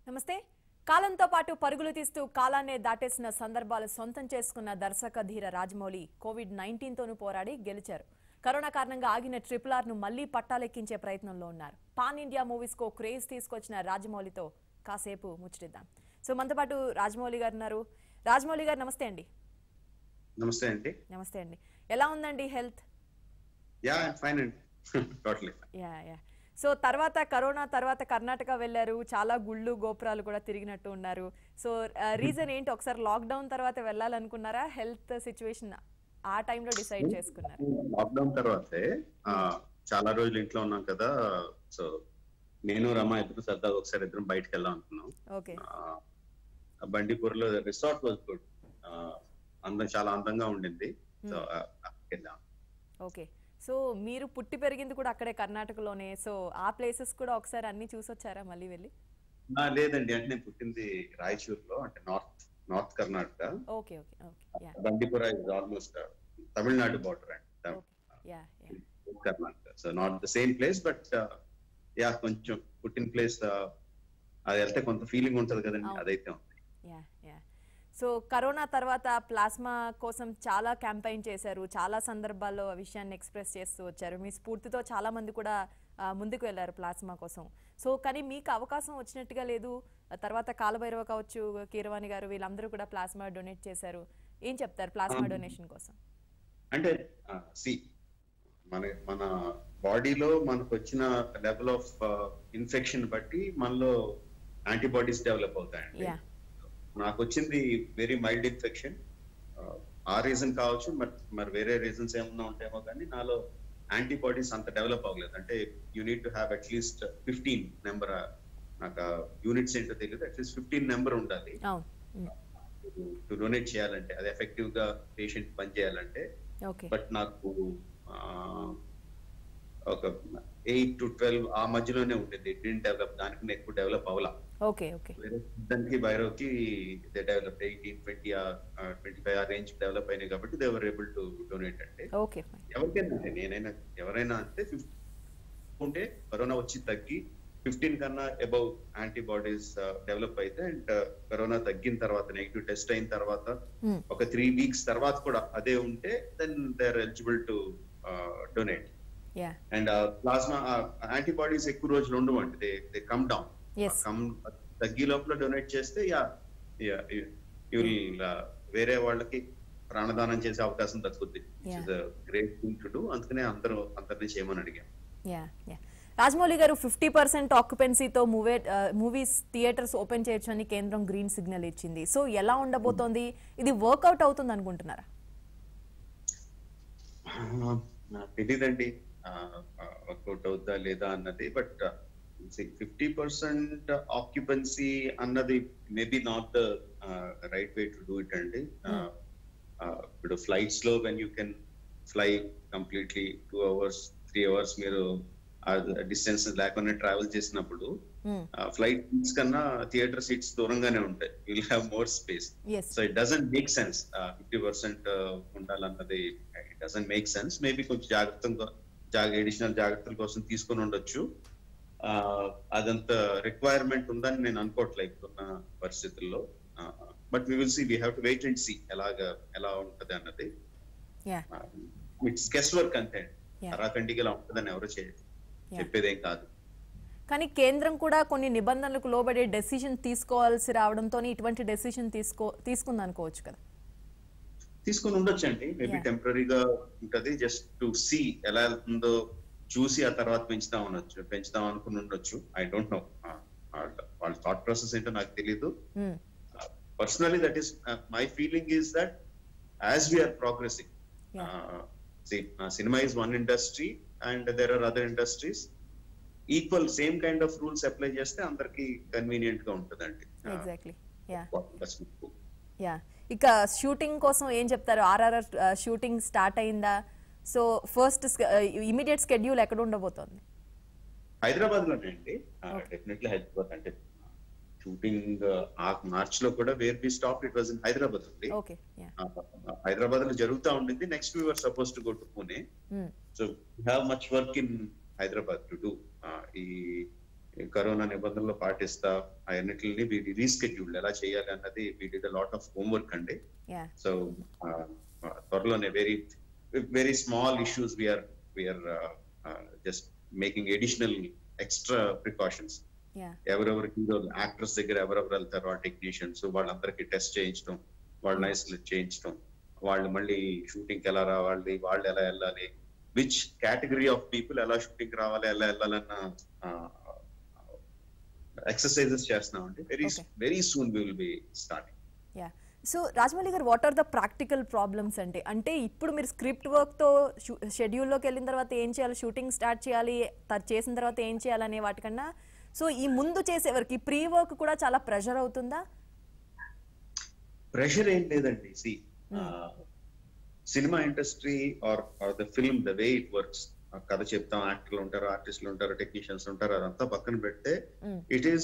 నమస్తే కాలంతో పాటు పరుగులు తీస్తూ కాలాన్నే దాటేసిన సందర్భాలు సొంతం చేసుకున్న దర్శక ధీర రాజమౌళి కోవిడ్ నైన్టీన్తోనూ పోరాడి గెలిచారు కరోనా కారణంగా ఆగిన ట్రిపుల్ ఆర్ ను మళ్లీ పట్టాలెక్కించే ప్రయత్నంలో ఉన్నారు పాన్ ఇండియా మూవీస్ కో క్రేజ్ తీసుకొచ్చిన రాజమౌళితో కాసేపు ముచ్చటిద్దాం సో మనతో పాటు రాజమౌళి గారు ఉన్నారు రాజమౌళి గారు నమస్తే అండి నమస్తే అండి నమస్తే అండి ఎలా ఉందండి హెల్త్ యా ఫైన్ అండి టోటలీ యా యా సో తర్వాత కరోనా తర్వాత కర్ణాటక వెళ్ళారు చాలా గుళ్ళు గోపురాలు కూడా తిరిగినట్టు ఉన్నారు సో రీజన్ ఏంటి ఒకసారి లాక్డౌన్ తర్వాత వెళ్ళాలనుకున్నారా హెల్త్ సిచ్యువేషన్ ఆ టైంలో డిసైడ్ చేసుకున్నారు లాక్డౌన్ తర్వాతే ఆ, చాలా రోజులు ఇంట్లో ఉన్నాం కదా సో నేను రమ ఇద్దరు సరదాగా ఒకసారి ఇద్దరం బయటకు వెళ్దాం అనుకున్నాం ఓకే ఆ, బండిపూర్లో రిసార్ట్ వాజ్ గుడ్ అందం చాలా అందంగా ఉండింది సో అక్కడికి వెళ్ళాం ఓకే సో మీరు పుట్టి పెరిగింది కూడా అక్కడే కర్ణాటకలోనే సో ఆ ప్లేసెస్ కూడా ఒకసారి అన్ని చూసొచ్చారా మళ్ళీ వెళ్ళి ఆ, లేదండి అంటే నేను పుట్టింది రాయచూర్లో అంటే north north Karnataka okay okay okay yeah Bandipur is almost Tamil Nadu border అండి okay yeah yeah Karnataka so not the same place but yeah కొంచెం పుట్టిన ప్లేస్ అది వెళ్తే కొంత ఫీలింగ్ ఉంటది కదండి అవును. అదైతే ఉంది యా యా సో కరోనా తర్వాత ప్లాస్మా కోసం చాలా క్యాంపెయిన్ చేశారు చాలా సందర్భాల్లో ఆ విషయాన్ని ఎక్స్ప్రెస్ చేస్తూ వచ్చారు మీ స్ఫూర్తితో చాలా మంది కూడా ఆ, ముందుకు వెళ్ళారు ప్లాస్మా కోసం సో కానీ మీకు అవకాశం వచ్చినట్టుగా లేదు ఆ తర్వాత కాలభైరవ కావచ్చు కీరవాణి గారు వీళ్ళందరూ కూడా ప్లాస్మా డొనేట్ చేశారు ఏం చెప్తారు ప్లాస్మా డొనేషన్ కోసం అంటే సి మన మన బాడీలో మనకు వచ్చిన లెవెల్ ఆఫ్ ఇన్ఫెక్షన్ బట్టి మనలో యాంటీబాడీస్ డెవలప్ అవుతాయండి యా నాకు వచ్చింది వెరీ మైల్డ్ ఇన్ఫెక్షన్ ఆ రీజన్ కావచ్చు మరి మరి వేరే రీజన్స్ ఏమన్నా ఉంటాయేమో కానీ నాలో యాంటీబాడీస్ అంత డెవలప్ అవ్వలేదు అంటే you need to have at least fifteen number నాకు యూనిట్స్ ఏంటో తెలియదు అట్లీస్ట్ ఫిఫ్టీన్ నెంబర్ ఉండాలి అవును టు డొనేట్ చేయాలంటే అది ఎఫెక్టివ్ గా పేషెంట్ పని చేయాలంటే ఓకే బట్ నాకు ఆ, ఒక ఎయిట్ టు ట్వెల్వ్ ఆ మధ్యలోనే ఉండేది డిన్ డెవలప్ దానికి ఎక్కువ డెవలప్ అవ్వాల ఓకే ఓకే దానికి భైరవ్కి they develop eighteen twenty twenty five ఆ రేంజ్ డెవలప్ అయినాయి కాబట్టి they were able to donate అంటే ఓకే ఫైన్ ఎవరికైనా అంతే, నేనైనా ఎవరైనా అంటే ఫిఫ్టీ ఉంటే కరోనా వచ్చి తగ్గి ఫిఫ్టీన్ కన్నా అబౌవ్ యాంటీబాడీస్ డెవలప్ అయితే అండ్ కరోనా తగ్గిన తర్వాత నెగిటివ్ టెస్ట్ అయిన తర్వాత ఒక త్రీ వీక్స్ తర్వాత కూడా అదే ఉంటే then they are eligible to donate yeah and plasma antibodies ఎక్కువ రోజులు ఉండవండి they they come down yes come తగ్గి లోపల డొనేట్ చేస్తే యా యూ వేరే వాళ్ళకి ప్రాణదానం చేసే అవకాశం తగ్గుద్ది Yeah. Great thing to do అందుకనే అందరూ అందరినీ చేయమని అడిగాం yeah yeah Rajamouli garu fifty percent ఆక్యుపెన్సీతో మూవీ మూవీస్ థియేటర్స్ ఓపెన్ చేయొచ్చు అని కేంద్రం గ్రీన్ సిగ్నల్ ఇచ్చింది సో ఎలా ఉండబోతోంది ఇది వర్కౌట్ అవుతుంది అనుకుంటున్నారా నాకు తెలియదండి వర్కౌట్ అవుద్దా లేదా అన్నది బట్ ఫిఫ్టీ పర్సెంట్ ఆక్యుపెన్సీ అన్నది maybe not the right way to do it అండి Uh, uh, ఇప్పుడు ఫ్లైట్స్ లో when you can fly completely two hours three hours మీరు డిస్టెన్స్ లేకుండా ట్రావెల్ చేసినప్పుడు Hmm. ఫ్లైట్ సీట్స్ కన్నా థియేటర్ సీట్స్ దూరంగానే ఉంటాయి will have more space yes so it doesn't make sense fifty percent ఉండాలన్నది it doesn't make sense maybe కొంచెం జాగ్రత్తగా జాగ ఎడిషనల్ జాగ్రత్తల కోసం తీసుకొని ఉండొచ్చు Uh, అదంత రిక్వైర్మెంట్ ఉందని నేను అనుకోవట్లేదు ఇప్పుడున్న పరిస్థితుల్లో but we will see we have to wait and see ఎలాగా ఎలా ఉంటది అన్నది యా ఇట్స్ గెస్ట్ వర్క్ అంతే Yeah. అరాకండికి ఇలా ఉంటుందని ఎవరు చేయరు Yeah. చెప్పేదేం కాదు కానీ కేంద్రం కూడా కొన్ని నిబంధనలకు లోబడే డెసిషన్ తీసుకోవాల్సి రావడంతో ఇటువంటి డెసిషన్ తీసుకో తీసుకుంది అనుకోవచ్చు కదా తీసుకొని ఉండొచ్చండి మేబీ Yeah. టెంపరీగా ఉంటది జస్ట్ టు సీ ఎలా వెళ్తుందో చూసి ఆ తర్వాత పెంచుదాం అనొచ్చు పెంచుదాం అనుకుని ఉండొచ్చు ఐ డోంట్ నో వాళ్ళ థాట్ ప్రాసెస్ ఏంటో నాకు తెలియదు Hmm. Personally that is my feeling is that as we are progressing cinema is one industry and there are other industries equal same kind of rules apply చేస్తే అందరికి convenient గా ఉంటుందండి exactly yeah That's my hope. Yeah ఇక shooting కోసం ఏం చెప్తారు RRR shooting start అయిందా so first immediate schedule ఎక్కడ ఉండబోతోంది హైదరాబాద్ లోనే అండి డెఫినెట్లీ హైదరాబాద్ అంటే షూటింగ్ ఆ మార్చ్ లో కూడా where be stop it was in Hyderabad అండి ఓకే యా హైదరాబాద్ లో జరుగుతా ఉండింది next we were suppose to go to Pune so have much work in Hyderabad to do ఈ ఈ కరోనా నిబంధనలు పాటిస్తా అవన్నిటిని రీస్కెడ్యూల్ ఎలా చేయాలి అన్నది we did lot of homework అండి యా సో త్వరలోనే very very small issues we are we are just making additional extra precautions yeah ఎవరెవరికి యాక్టర్స్ దగ్గర ఎవరెవరు వెళ్తారో ఆ టెక్నీషియన్స్ వాళ్ళందరికీ టెస్ట్ చేయించడం వాళ్ళ నైస్ చేయించడం వాళ్ళు మళ్ళీ షూటింగ్ ఎలా రావాలి వాళ్ళు ఎలా వెళ్ళాలి విచ్ కేటగిరీ ఆఫ్ పీపుల్ ఎలా షూటింగ్ రావాలి ఎలా వెళ్ళాలన్న ఎక్సర్సైజెస్ చేస్తున్నామండి very Okay. Very soon will be starting yeah so Rajamouli garu what are the practical problems అంటే అంటే ఇప్పుడు మీరు స్క్రిప్ట్ వర్క్తో షెడ్యూల్లోకి వెళ్ళిన తర్వాత ఏం చేయాలి షూటింగ్ స్టార్ట్ చేయాలి త- చేసిన తర్వాత ఏం చేయాలనే వాటికన్నా సో ఈ ముందు చేసే వరకు ఈ ప్రీ వర్క్ కూడా చాలా ప్రెషర్ అవుతుందా ప్రెషర్ ఏం లేదండి సి cinema industry are are the film the way it works కథ చెప్తాం యాక్టర్లు ఉంటారు ఆర్టిస్టులు ఉంటారు టెక్నీషియన్స్ ఉంటారు అదంతా పక్కన పెడితే Mm. It is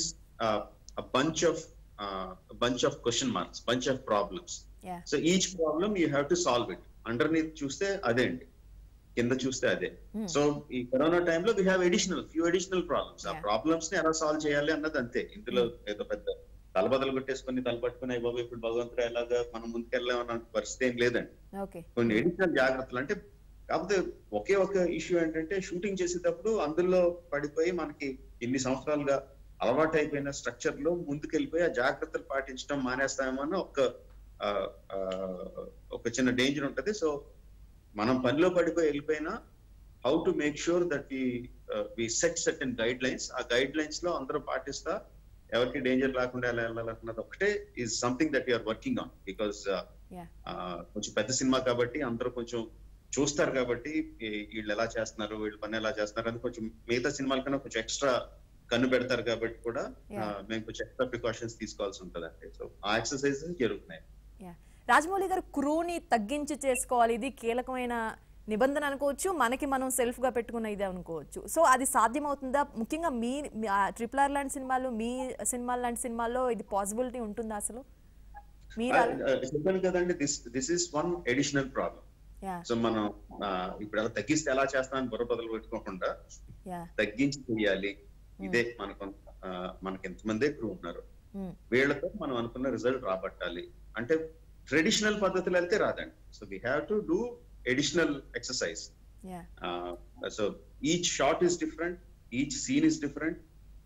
bunch of bunch of question marks bunch of problems yeah so each problem you have to solve it underneath చూస్తే అదే అండి కింద చూస్తే అదే Hmm. సో ఈ కరోనా టైంలో we have additional few additional problems ఆ Yeah. Problems ని ఎలా సాల్వ్ చేయాలి అన్నది అంతే ఇందులో ఏదో పెద్ద తలబదలు కొట్టేసుకొని తలపట్టుకుని "అయ్య బాబు ఇప్పుడు భగవంతుడు ఎలాగా మనం ముందుకెళ్ళామన్న పరిస్థితి ఏం లేదండి ఓకే కొన్ని ఎడిషనల్ జాగ్రత్తలు అంటే కాకపోతే ఒకే ఒక ఇష్యూ ఏంటంటే షూటింగ్ చేసేటప్పుడు అందులో పడిపోయి మనకి ఇన్ని సంవత్సరాలుగా అలవాటు అయిపోయిన స్ట్రక్చర్ లో ముందుకెళ్ళిపోయి ఆ జాగ్రత్తలు పాటించడం మానేస్తామేమో అని ఒక ఆ, ఆ, ఒక చిన్న డేంజర్ ఉంటది సో మనం పనిలో పడిపోయి వెళ్ళిపోయినా how to make sure that we set set in గైడ్ లైన్స్ ఆ గైడ్ లైన్స్ లో అందరూ పాటిస్తా ఎవరికి డేంజర్ లేకుండా ఎలా వెళ్ళాలన్నది ఒకటే is something that you are working on because Yeah. కొంచెం పెద్ద సినిమా కాబట్టి అందరూ కొంచెం చూస్తారు కాబట్టి ఈ- వీళ్ళు ఎలా చేస్తున్నారు వీళ్ళు పని ఎలా చేస్తున్నారు అని కొంచెం మిగతా సినిమాల కన్నా కొంచెం ఎక్స్ట్రా కన్ను పెడతారు కాబట్టి కూడా ఆ, Yeah. మేము కొంచెం ఎక్స్ట్రా ప్రికాషన్స్ తీసుకోవాల్సి ఉంటుంది అంటే సో ఆ ఎక్సర్సైజెస్ జరుగుతున్నాయి యా రాజమౌళి గారు క్రూని తగ్గించి చేసుకోవాలి ఇది కీలకమైన నిబంధన అనుకోవచ్చు మనకి మనం సెల్ఫ్ గా పెట్టుకున్న ఇది అనుకోవచ్చు సో అది సాధ్యమవుతుందా ముఖ్యంగా మీ ట్రిపుల్ ఆర్ లాంటి సినిమాలు మీ సినిమాలు లాంటి సినిమాల్లో ఇది పాసిబిలిటీ ఉంటుందా అసలు మీరు అలా- ఆ, చెప్పాను కదండి this this is one additional problem yeah so మనం ఆ, ఇప్పుడు ఎలా తగ్గిస్తే ఎలా చేస్తామని బుర్ర బదులు పెట్టుకోకుండా యా తగ్గించి చేయాలి ఇదే మనకు ఆ, మనకి ఎంతమందే క్రూ ఉన్నారు వీళ్ళతో మనం అనుకున్న రిజల్ట్ రాబట్టాలి అంటే ట్రెడిషనల్ పద్ధతులు వెళ్తే రాదండి so we have to do additional exercise yeah so each short is different each scene is different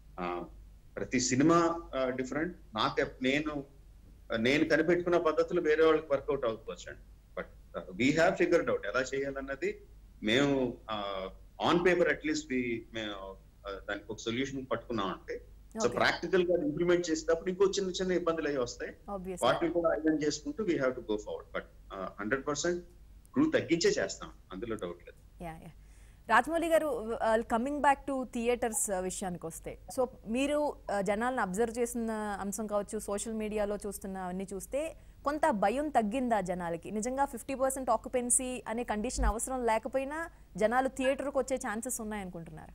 ప్రతి సినిమా డిఫరెంట్ నాకు నేను నేను కనిపెట్టుకున్న పద్ధతులు వేరే వాళ్ళకి వర్కౌట్ అవ్వచ్చు అండి but we have figured out ఎలా చేయాలన్నది మేము ఆన్ పేపర్ అట్లీస్ట్ మేము uh, దానికి ఒక సొల్యూషన్ పట్టుకున్నాం అంటే సో ఓకే ప్రాక్టికల్ గా ఇంప్లిమెంట్ చేసేటప్పుడు ఇంకో చిన్న చిన్న ఇబ్బందులు అవి వస్తాయి ఆబ్వియస్ వాటిని కూడా ఐడెంట్ చేసుకుంటూ we have to go forward but hundred percent crew తగ్గించే చేస్తాం అందులో డౌట్ లేదు యా యా రాజమౌళి గారు కమింగ్ బ్యాక్ టు థియేటర్స్ విషయానికి వస్తే సో మీరు uh, జనాలను అబ్జర్వ్ చేసిన అంశం కావచ్చు సోషల్ మీడియాలో చూస్తున్న అన్ని చూస్తే కొంత భయం తగ్గిందా జనాలకి నిజంగా ఫిఫ్టీ పర్సెంట్ ఆక్యుపెన్సీ అనే కండిషన్ అవసరం లేకపోయినా జనాలు థియేటర్కి వచ్చే ఛాన్సెస్ ఉన్నాయనుకుంటున్నారు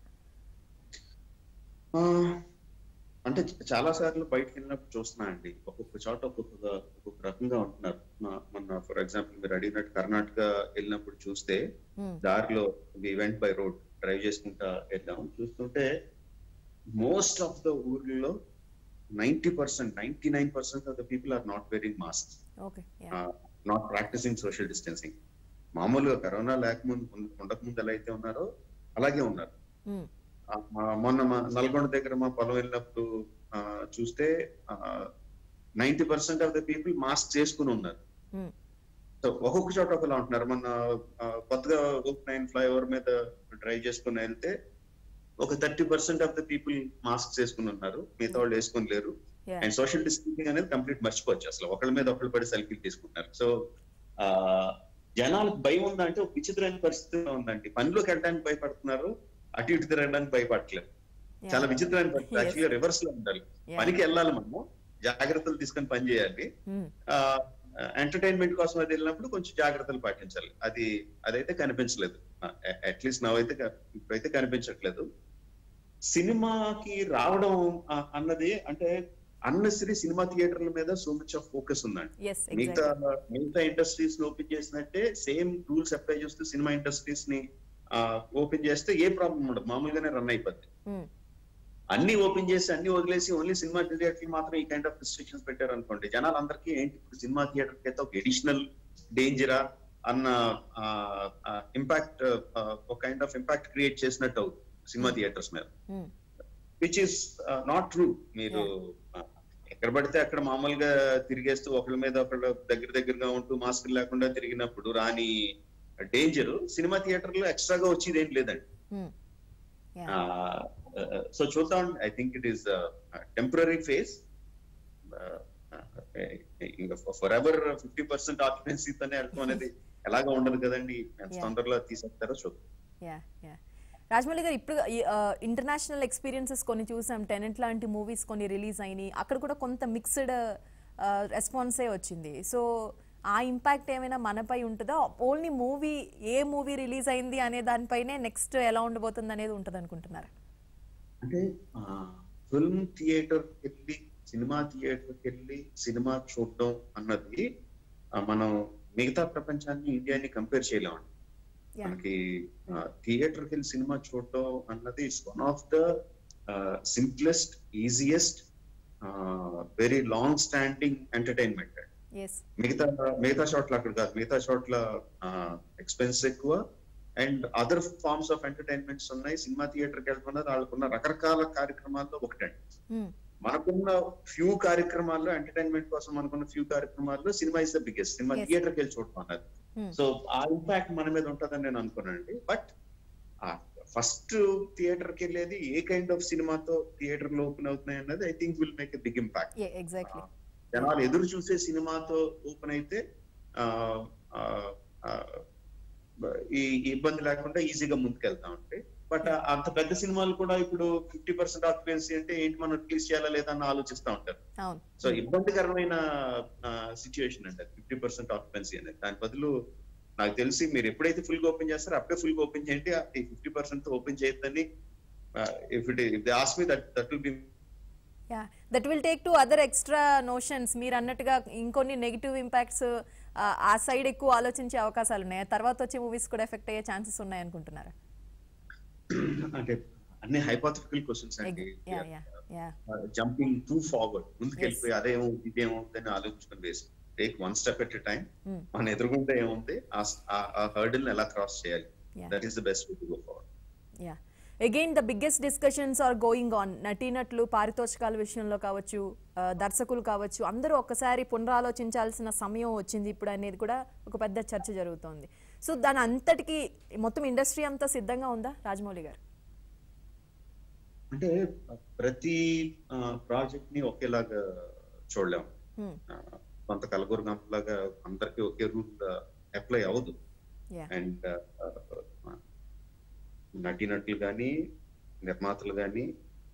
ఆ, అంటే చాలా సార్లు బయటకు వెళ్ళినప్పుడు చూస్తున్నా అండి ఒక్కొక్క చోట ఒక్కొక్క ఒక్కొక్క రకంగా ఉంటున్నారు మా- మొన్న ఫర్ ఎగ్జాంపుల్ మీరు అడిగినట్టు కర్ణాటక వెళ్ళినప్పుడు చూస్తే Hmm. దారిలో ఈవెంట్ బై రోడ్ డ్రైవ్ చేసుకుంటా వెళ్ళాం చూస్తుంటే మోస్ట్ ఆఫ్ ద ఊర్లలో ninety percent ninety nine percent of the people are not wearing mask okay yeah not practicing social distancing మామూలుగా కరోనా లేకముందు ఉండకముందు ఎలా అయితే ఉన్నారో అలాగే ఉన్నారు ఆ, మా- మొన్న మా నల్గొండ దగ్గర మా పొలం వెళ్ళినప్పుడు ఆ, చూస్తే ninety percent of the people mask చేసుకుని ఉన్నారు Hmm. సో ఒక్కొక్క చోట ఒకలా ఉంటున్నారు మొన్న ఆ, కొత్తగా ఓపెన్ అయిన ఫ్లైఓవర్ మీద డ్రైవ్ చేసుకుని వెళ్తే ఒక thirty percent of the people mask చేసుకుని ఉన్నారు మిగతా వాళ్ళు వేసుకొని లేరు యా అండ్ సోషల్ డిస్టెన్సింగ్ అనేది కంప్లీట్ మర్చిపోవచ్చు అసలు ఒకళ్ళ మీద ఒకళ్ళు పడి సెల్ఫీలు తీసుకుంటున్నారు సో ఆ జనాలకు భయం ఉందంటే ఒక విచిత్రమైన పరిస్థితి ఉందండి పనిలోకి వెళ్ళడానికి భయపడుతున్నారు అటు ఇటు తిరగడానికి భయపడట్లేదు చాలా విచిత్రమైన పరిస్థితి Yes. యాక్చువల్గా రివర్స్ లో ఉండాలి పనికి వెళ్ళాలి మనము జాగ్రత్తలు తీసుకొని పని చేయాలి ఎంటర్టైన్మెంట్ కోసం అది వెళ్ళినప్పుడు కొంచెం జాగ్రత్తలు పాటించాలి అది అదైతే కనిపించలేదు అట్లీస్ట్ నావైతే క- ఇప్పుడైతే కనిపించట్లేదు సినిమాకి రావడం ఆ, అన్నది అంటే అన్నెసరీ సినిమా థియేటర్ల మీద సో మచ్ ఆఫ్ ఫోకస్ ఉందండి ఎస్ మిగతా మిగతా ఇండస్ట్రీస్ ని ఓపెన్ చేసినట్టే సేమ్ రూల్స్ అప్లై చేస్తూ సినిమా ఇండస్ట్రీస్ ని ఓపెన్ చేస్తే ఏ ప్రాబ్లం ఉండదు మామూలుగానే రన్ అయిపోద్ది అన్ని ఓపెన్ చేసి అన్ని వదిలేసి ఓన్లీ సినిమా థియేటర్ మాత్రం ఈ కైండ్ ఆఫ్ రిస్ట్రిక్షన్స్ పెట్టారు అనుకోండి జనాలందరికీ ఏంటి ఇప్పుడు సినిమా థియేటర్ కి అయితే ఒక ఎడిషనల్ డేంజరా అన్న ఇంపాక్ట్ ఒక కైండ్ ఆఫ్ ఇంపాక్ట్ క్రియేట్ చేసినట్టు అవుతుంది సినిమా థియేటర్స్ మీద Hmm. Which is not true మీరు ఆ, ఎక్కడ పడితే అక్కడ మామూలుగా తిరిగేస్తూ ఒకళ్ళ మీద ఒకళ్ళ దగ్గర దగ్గరగా ఉంటూ మాస్క్ లేకుండా తిరిగినప్పుడు రాని డేంజర్ సినిమా థియేటర్ లో ఎక్స్ట్రాగా వచ్చేది ఏం లేదండి Hmm. Yeah. సో చూద్దాం I think it is temporary phase ఇంకా ఫర్ ఎవర్ ఫిఫ్టీ పర్సెంట్ ఆక్యుపెన్సీతోనే వెళ్తాం అనేది ఎలాగా ఉండదు కదండి ఎంత Yeah. తొందరలో తీసేస్తారో చూద్దాం యా యా రాజమౌళి గారు ఇప్పుడు ఇంటర్నేషనల్ ఎక్స్పీరియన్సెస్ కొన్ని చూసాం టెనెంట్ లాంటి మూవీస్ కొన్ని రిలీజ్ అయినాయి అక్కడ కూడా కొంత మిక్స్డ్ రెస్పాన్సే వచ్చింది సో ఆ ఇంపాక్ట్ ఏమైనా మనపై ఉంటుందా ఓన్లీ మూవీ ఏ మూవీ రిలీజ్ అయింది అనే దానిపైనే నెక్స్ట్ ఎలా ఉండబోతుంది అనేది ఉంటుంది అనుకుంటున్నారా అంటే ఫిల్మ్ థియేటర్ వెళ్ళి సినిమా థియేటర్ వెళ్ళి సినిమా చూడడం అన్నది ఆ, మనం మిగతా ప్రపంచాన్ని ఇండియాని కంపేర్ చేయలేమండి Yeah. మనకి థియేటర్ వెళ్ళి సినిమా చూడడం అన్నది it's one of the simplest easiest very long standing entertainment yes మిగతా మిగతా చోట్ల అక్కడ కాదు మిగతా చోట్ల ఎక్స్పెన్స్ ఎక్కువ and other forms of entertainments ఉన్నాయి సినిమా థియేటర్కి వెళ్తున్నది వాళ్ళకున్న రకరకాల కార్యక్రమాల్లో ఒకటండి మనకున్న ఫ్యూ కార్యక్రమాల్లో ఎంటర్టైన్మెంట్ కోసం మనకున్న ఫ్యూ కార్యక్రమాల్లో cinema is the biggest cinema Yes. థియేటర్కి వెళ్ళి చూడటం అన్నది సో ఆ ఇంపాక్ట్ మన మీద ఉంటుందని నేను అనుకున్నానండి బట్ ఫస్ట్ థియేటర్కి వెళ్ళేది ఏ కైండ్ ఆఫ్ సినిమాతో థియేటర్ లో ఓపెన్ అవుతున్నాయి అన్నది I think will make a big impact exactly జనాలు ఎదురు చూసే సినిమాతో ఓపెన్ అయితే ఆ, ఆ, ఆ, ఈ ఈ ఇబ్బంది లేకుండా ఈజీగా ముందుకెళ్తా ఉంటాయి బట్ అంత పెద్ద సినిమాలు కూడా ఇప్పుడు ఫిఫ్టీ పర్సెంట్ ఆక్యుపెన్సీ అంటే ఏంటి మనం రిలీజ్ చేయాలా లేదా అని ఆలోచిస్తూ ఉంటారు అవును సో ఇబ్బందికరమైన సిచ్యువేషన్ అండి ఫిఫ్టీ పర్సెంట్ ఆక్యుపెన్సీ అనేది దాని బదులు నాకు తెలిసి మీరు ఎప్పుడైతే ఫుల్ గా ఓపెన్ చేస్తారో అప్పుడే ఫుల్ గా ఓపెన్ చేయండి ఈ ఫిఫ్టీ పర్సెంట్ ఓపెన్ చేయొద్దని if it if they ask me that that will be yeah that will take to other extra notions మీరు అన్నట్టుగా ఇంకొన్ని నెగిటివ్ ఇంపాక్ట్స్ ఆ సైడ్ ఎక్కువ ఆలోచించే అవకాశాలు ఉన్నాయి తర్వాత వచ్చే మూవీస్ కూడా ఎఫెక్ట్ అయ్యే ఛాన్సెస్ ఉన్నాయి అనుకుంటున్నారా అంటే అన్ని హైపోథికల్ క్వశ్చన్స్ అండి yeah yeah yeah jumping too forward ముందుకు వెళ్ళిపోయి అదేమో ఇదేమవుతుంది అని ఆలోచించుకుని వేసి take one step at time మన ఎదురుగుంటే ఏముంది ఆ హర్డిల్ ఎలా క్రాస్ చేయాలి Yeah. That is the best way to go forward yeah again the biggest discussions are going on నటీనటులు పారితోషికాల విషయంలో కావచ్చు ఆ, దర్శకులు కావచ్చు అందరూ ఒక్కసారి పునరాలోచించాల్సిన సమయం వచ్చింది ఇప్పుడు అనేది కూడా ఒక పెద్ద చర్చ జరుగుతోంది సో దాని అంతటికి మొత్తం ఇండస్ట్రీ అంతా సిద్ధంగా ఉందా రాజమౌళి గారు అంటే ప్రతి ప్రాజెక్ట్ ని ఒకేలాగా చూడలేము Hmm. ఆ, కొంత కలగూరు గంపలాగా అందరికి ఒకే రూల్ అప్లై అవ్వదు యా అండ్ నటీనటులు కానీ నిర్మాతలు కానీ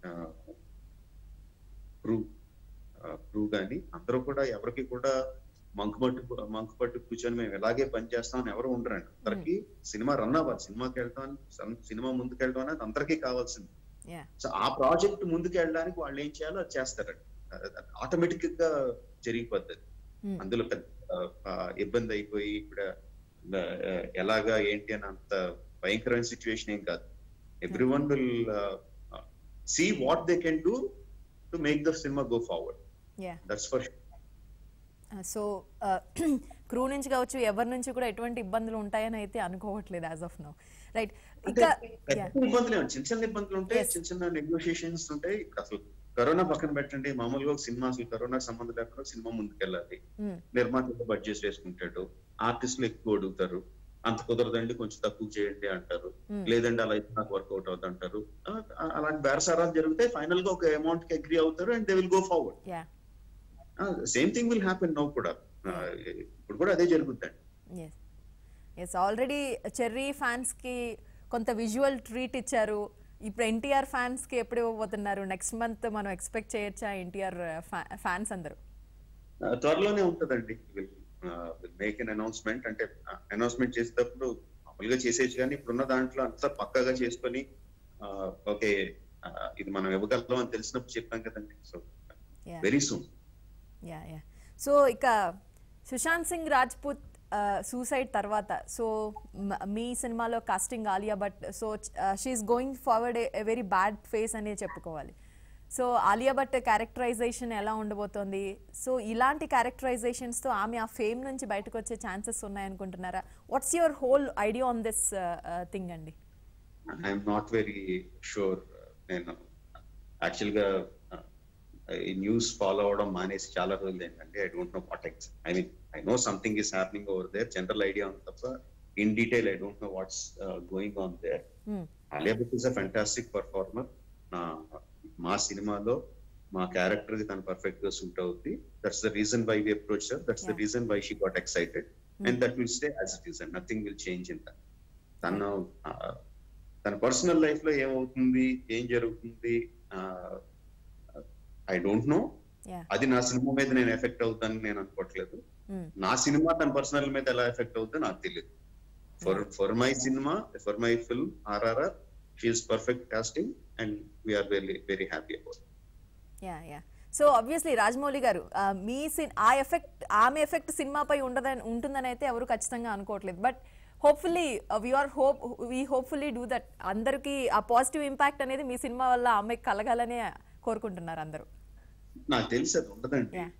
క్రూ క్రూ కానీ అందరూ కూడా ఎవరికి కూడా మంకుపట్టు మంకుపట్టు కూర్చొని మేము ఎలాగే పని చేస్తామని ఎవరు ఉండరండి అందరికి సినిమా రన్ అవ్వాలి సినిమాకి వెళ్ళడం సినిమా ముందుకు వెళ్ళడం అనేది అందరికీ కావాల్సింది యా సో ఆ ప్రాజెక్ట్ ముందుకు వెళ్ళడానికి వాళ్ళు ఏం చేయాలో అది చేస్తారండి ఆటోమేటిక్ గా జరిగిపోద్ది Hmm. అందులో పెద్ద ఆ, ఆ, ఇబ్బంది అయిపోయి ఇప్పుడు ఆ, ఎలాగా ఏంటి అని అంత భయంకరమైన సిచ్యువేషన్ ఏం కాదు everyone will see what they can do to make the cinema go forward yeah that's for so crew నుంచి కావచ్చు ఎవరి నుంచి కూడా ఎటువంటి ఇబ్బందులు ఉంటాయని అయితే అనుకోవట్లేదు యాజ్ ఆఫ్ నౌ రైట్ అంటే ఇక పెద్ద ఇబ్బందులు ఏమి చిన్న చిన్న ఇబ్బందులు ఉంటాయి Yes. చిన్న చిన్న నెగోషియేషన్స్ ఉంటాయి అసలు కరోనా పక్కన పెట్టండి మామూలుగా ఒక సినిమా అసలు కరోనా సంబంధం లేకుండా సినిమా ముందుకెళ్ళాలి Hmm. నిర్మాత బడ్జెట్ వేసుకుంటాడు ఆర్టిస్టులు ఎక్కువ అడుగుతారు అంత కుదరదండి కొంచెం తక్కువ చేయండి అంటారు Hmm. లేదండి అలా అయితే నాకు వర్కౌట్ అవుతుంది అంటారు ఆ, ఆ- అలాంటి బేరసారాలు జరుగుతాయి ఫైనల్ గా ఒక అమౌంట్ కి అగ్రి అవుతారు and they will go forward yeah same thing will happen now కూడా ఆ, ఇప్పుడు కూడా అదే జరుగుతుంది ఎస్ ఎస్ ఆల్రెడీ చెర్రీ ఫ్యాన్స్కి కొంత విజువల్ ట్రీట్ ఇచ్చారు ఇప్పుడు ఎన్టీఆర్ ఫ్యాన్స్కి ఎప్పుడు ఇవ్వబోతున్నారు నెక్స్ట్ మంత్ మనం ఎక్స్పెక్ట్ చేయొచ్చా ఎన్టీఆర్ ఫ్యాన్స్ అందరూ ఆ, త్వరలోనే ఉంటదండి విల్ మేక్ ఎన్ అనౌన్స్మెంట్ అంటే అనౌన్స్మెంట్ చేసేటప్పుడు మామూలుగా చేసేది కానీ ఇప్పుడున్న దాంట్లో అంతా పక్కాగా చేసుకొని ఓకే ఇది మనం ఇవ్వగలం అని తెలిసినప్పుడు చెప్పాం కదండి so yeah very soon yeah yeah so ఇక సుశాంత్ సింగ్ రాజ్పూత్ సూసైడ్ తర్వాత సో మీ సినిమాలో casting Alia Bhatt so she's going forward a very bad phase అనే చెప్పుకోవాలి సో ఆలియా భట్ క్యారెక్టరైజేషన్ ఎలా ఉండబోతోంది సో ఇలాంటి క్యారెక్టరైజేషన్స్తో ఆమె ఆ ఫేమ్ నుంచి బయటకు వచ్చే ఛాన్సెస్ ఉన్నాయనుకుంటున్నారా what's your whole idea on this thing అండి ఐఎమ్ నాట్ వెరీ షూర్ నేను యాక్చువల్ గా uh, ఈ న్యూస్ ఫాలో అవడం మానేసి చాలా రోజులు ఏంటంటే I don't know what ex I mean I know something is happening over there general idea ఉంది తప్ప in detail I don't know what's going on there Alia Bhatt is a fantastic performer నా మా సినిమాలో మా క్యారెక్టర్ కి తను పర్ఫెక్ట్ గా suit అవుతుంది that's the reason why we approach that's the Yeah. Reason why she got excited and that will stay as it is and nothing will change in that తను ఆ, తన పర్సనల్ లైఫ్ లో ఏమవుతుంది ఏం జరుగుతుంది I don't no yeah అది నా cinema మీద నేను ఎఫెక్ట్ అవుతానని నేను అనుకోవట్లేదు నా సినిమా తన పర్సనల్ మీద ఎలా ఎఫెక్ట్ అవుతుందో నాకు తెలియదు for for my cinema for my film RRR she's perfect casting and we are very very happy about yeah yeah so obviously Rajamouli garu ఆ, మీ సిన్ ఆ ఎఫెక్ట్ ఆమె ఎఫెక్ట్ సినిమాపై ఉండదని ఉంటుందని అయితే ఎవరు ఖచ్చితంగా అనుకోవట్లేదు but hopefully we are hope we hopefully do that అందరికీ ఆ పాజిటివ్ ఇంపాక్ట్ అనేది మీ సినిమా వల్ల ఆమెకు కలగాలనే కోరుకుంటున్నారు అందరూ నాకు తెలిసి అది ఉండదండి Yeah.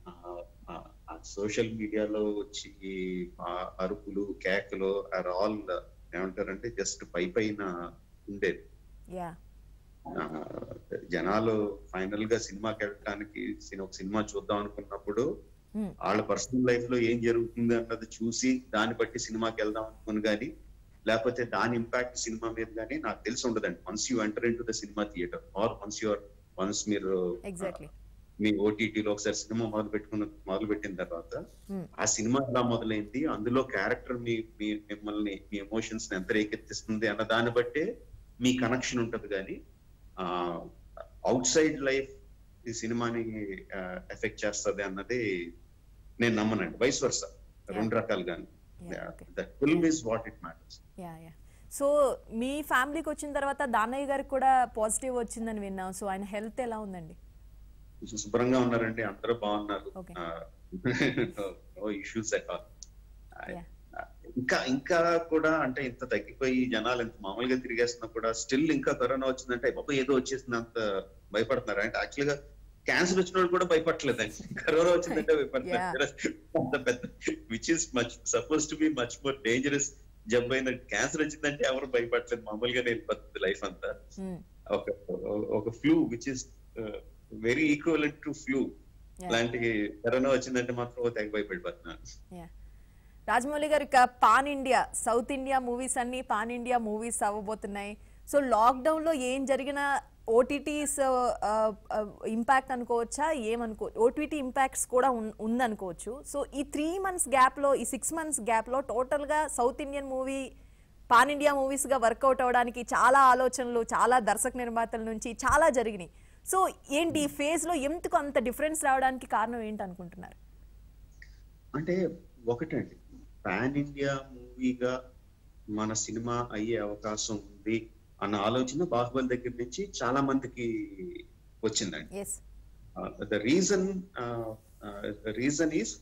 సోషల్ మీడియాలో వచ్చి ఈ ఆ అరుపులు కేకలు ఆర్ ఆల్ ఏమంటారంటే జస్ట్ పై పైన ఉండేది యా ఆ, జనాలు ఫైనల్ గా సినిమాకి వెళ్ళడానికి సిని- ఒక సినిమా చూద్దాం అనుకున్నప్పుడు Hmm. వాళ్ళ పర్సనల్ లైఫ్ లో ఏం జరుగుతుంది అన్నది చూసి దాన్ని బట్టి సినిమాకి వెళ్దాం అనుకుని కానీ లేకపోతే దాని ఇంపాక్ట్ సినిమా మీద కానీ నాకు తెలిసి ఉండదండి once you enter into the cinema theatre or once your once మీరు ఎగ్జాక్ట్లీ మీ ఓటీటీలో ఒకసారి సినిమా మొదలు పెట్టుకున్న మొదలు పెట్టిన తర్వాత Hmm. ఆ సినిమా ఎలా మొదలైంది అందులో క్యారెక్టర్ మీ మీ మిమ్మల్ని మీ ఎమోషన్స్ ని ఎంత రేకెత్తిస్తుంది అన్న దాన్ని బట్టే మీ కనెక్షన్ ఉంటది కానీ అవుట్ సైడ్ లైఫ్ ఈ సినిమాని ఎఫెక్ట్ చేస్తది అన్నది నేను నమ్మనండి వైస్ వర్స రెండు రకాలుగా Yeah, okay. The film is what it matters yeah yeah so మీ ఫ్యామిలీకి వచ్చిన తర్వాత దానయ్య గారికి కూడా పాజిటివ్ వచ్చిందని విన్నాం సో ఆయన హెల్త్ ఎలా ఉందండి శుభ్రంగా ఉన్నారండి అందరూ బాగున్నారు Okay. No issues at all Yeah. ఇంకా ఇంకా కూడా అంటే ఇంత తగ్గిపోయి జనాలు ఇంత మామూలుగా తిరిగేస్తున్నా కూడా స్టిల్ ఇంకా కరోనా వచ్చిందంటే బాబు ఏదో వచ్చేసింది అంత భయపడుతున్నారు అంటే యాక్చువల్ గా క్యాన్సర్ వచ్చిన వాళ్ళు కూడా భయపడలేదండి కరోనా వచ్చిందంటే భయపడుతున్నారు అంత పెద్ద which is much suppose to be much more dangerous జబ్బు అయిన క్యాన్సర్ వచ్చిందంటే ఎవరు భయపడలేదు మామూలుగా నేను పడుతుంది లైఫ్ అంతా Hmm. ఒక ఒక flu which is very equivalent to flu Yeah. లాంటి కరోనా వచ్చిందంటే మాత్రం తెగ భయపడిపోతున్నాను యా రాజమౌళి గారు ఇక pan India south India movies అన్ని పాన్ ఇండియా మూవీస్ అవ్వబోతున్నాయి సో లాక్డౌన్ లో ఏం జరిగినా ఓటీటీస్ ఇంపాక్ట్ అనుకోవచ్చా ఏమనుకో ఓటీటీ ఇంపాక్ట్స్ కూడా ఉన్- ఉందనుకోవచ్చు సో ఈ త్రీ మంత్స్ గ్యాప్లో ఈ సిక్స్ మంత్స్ గ్యాప్లో టోటల్గా south Indian movie pan India మూవీస్గా వర్కౌట్ అవ్వడానికి చాలా ఆలోచనలు చాలా దర్శక నిర్మాతల నుంచి చాలా జరిగినాయి సో ఏంటి ఈ ఫేజ్లో ఎందుకు అంత డిఫరెన్స్ రావడానికి కారణం ఏంటి అనుకుంటున్నారు అంటే ఒకటండి పాన్ ఇండియా మూవీగా మన సినిమా అయ్యే అవకాశం ఉంది అన్న ఆలోచన బాహుబలి దగ్గర నుంచి చాలా మందికి వచ్చిందండి as the reason reason is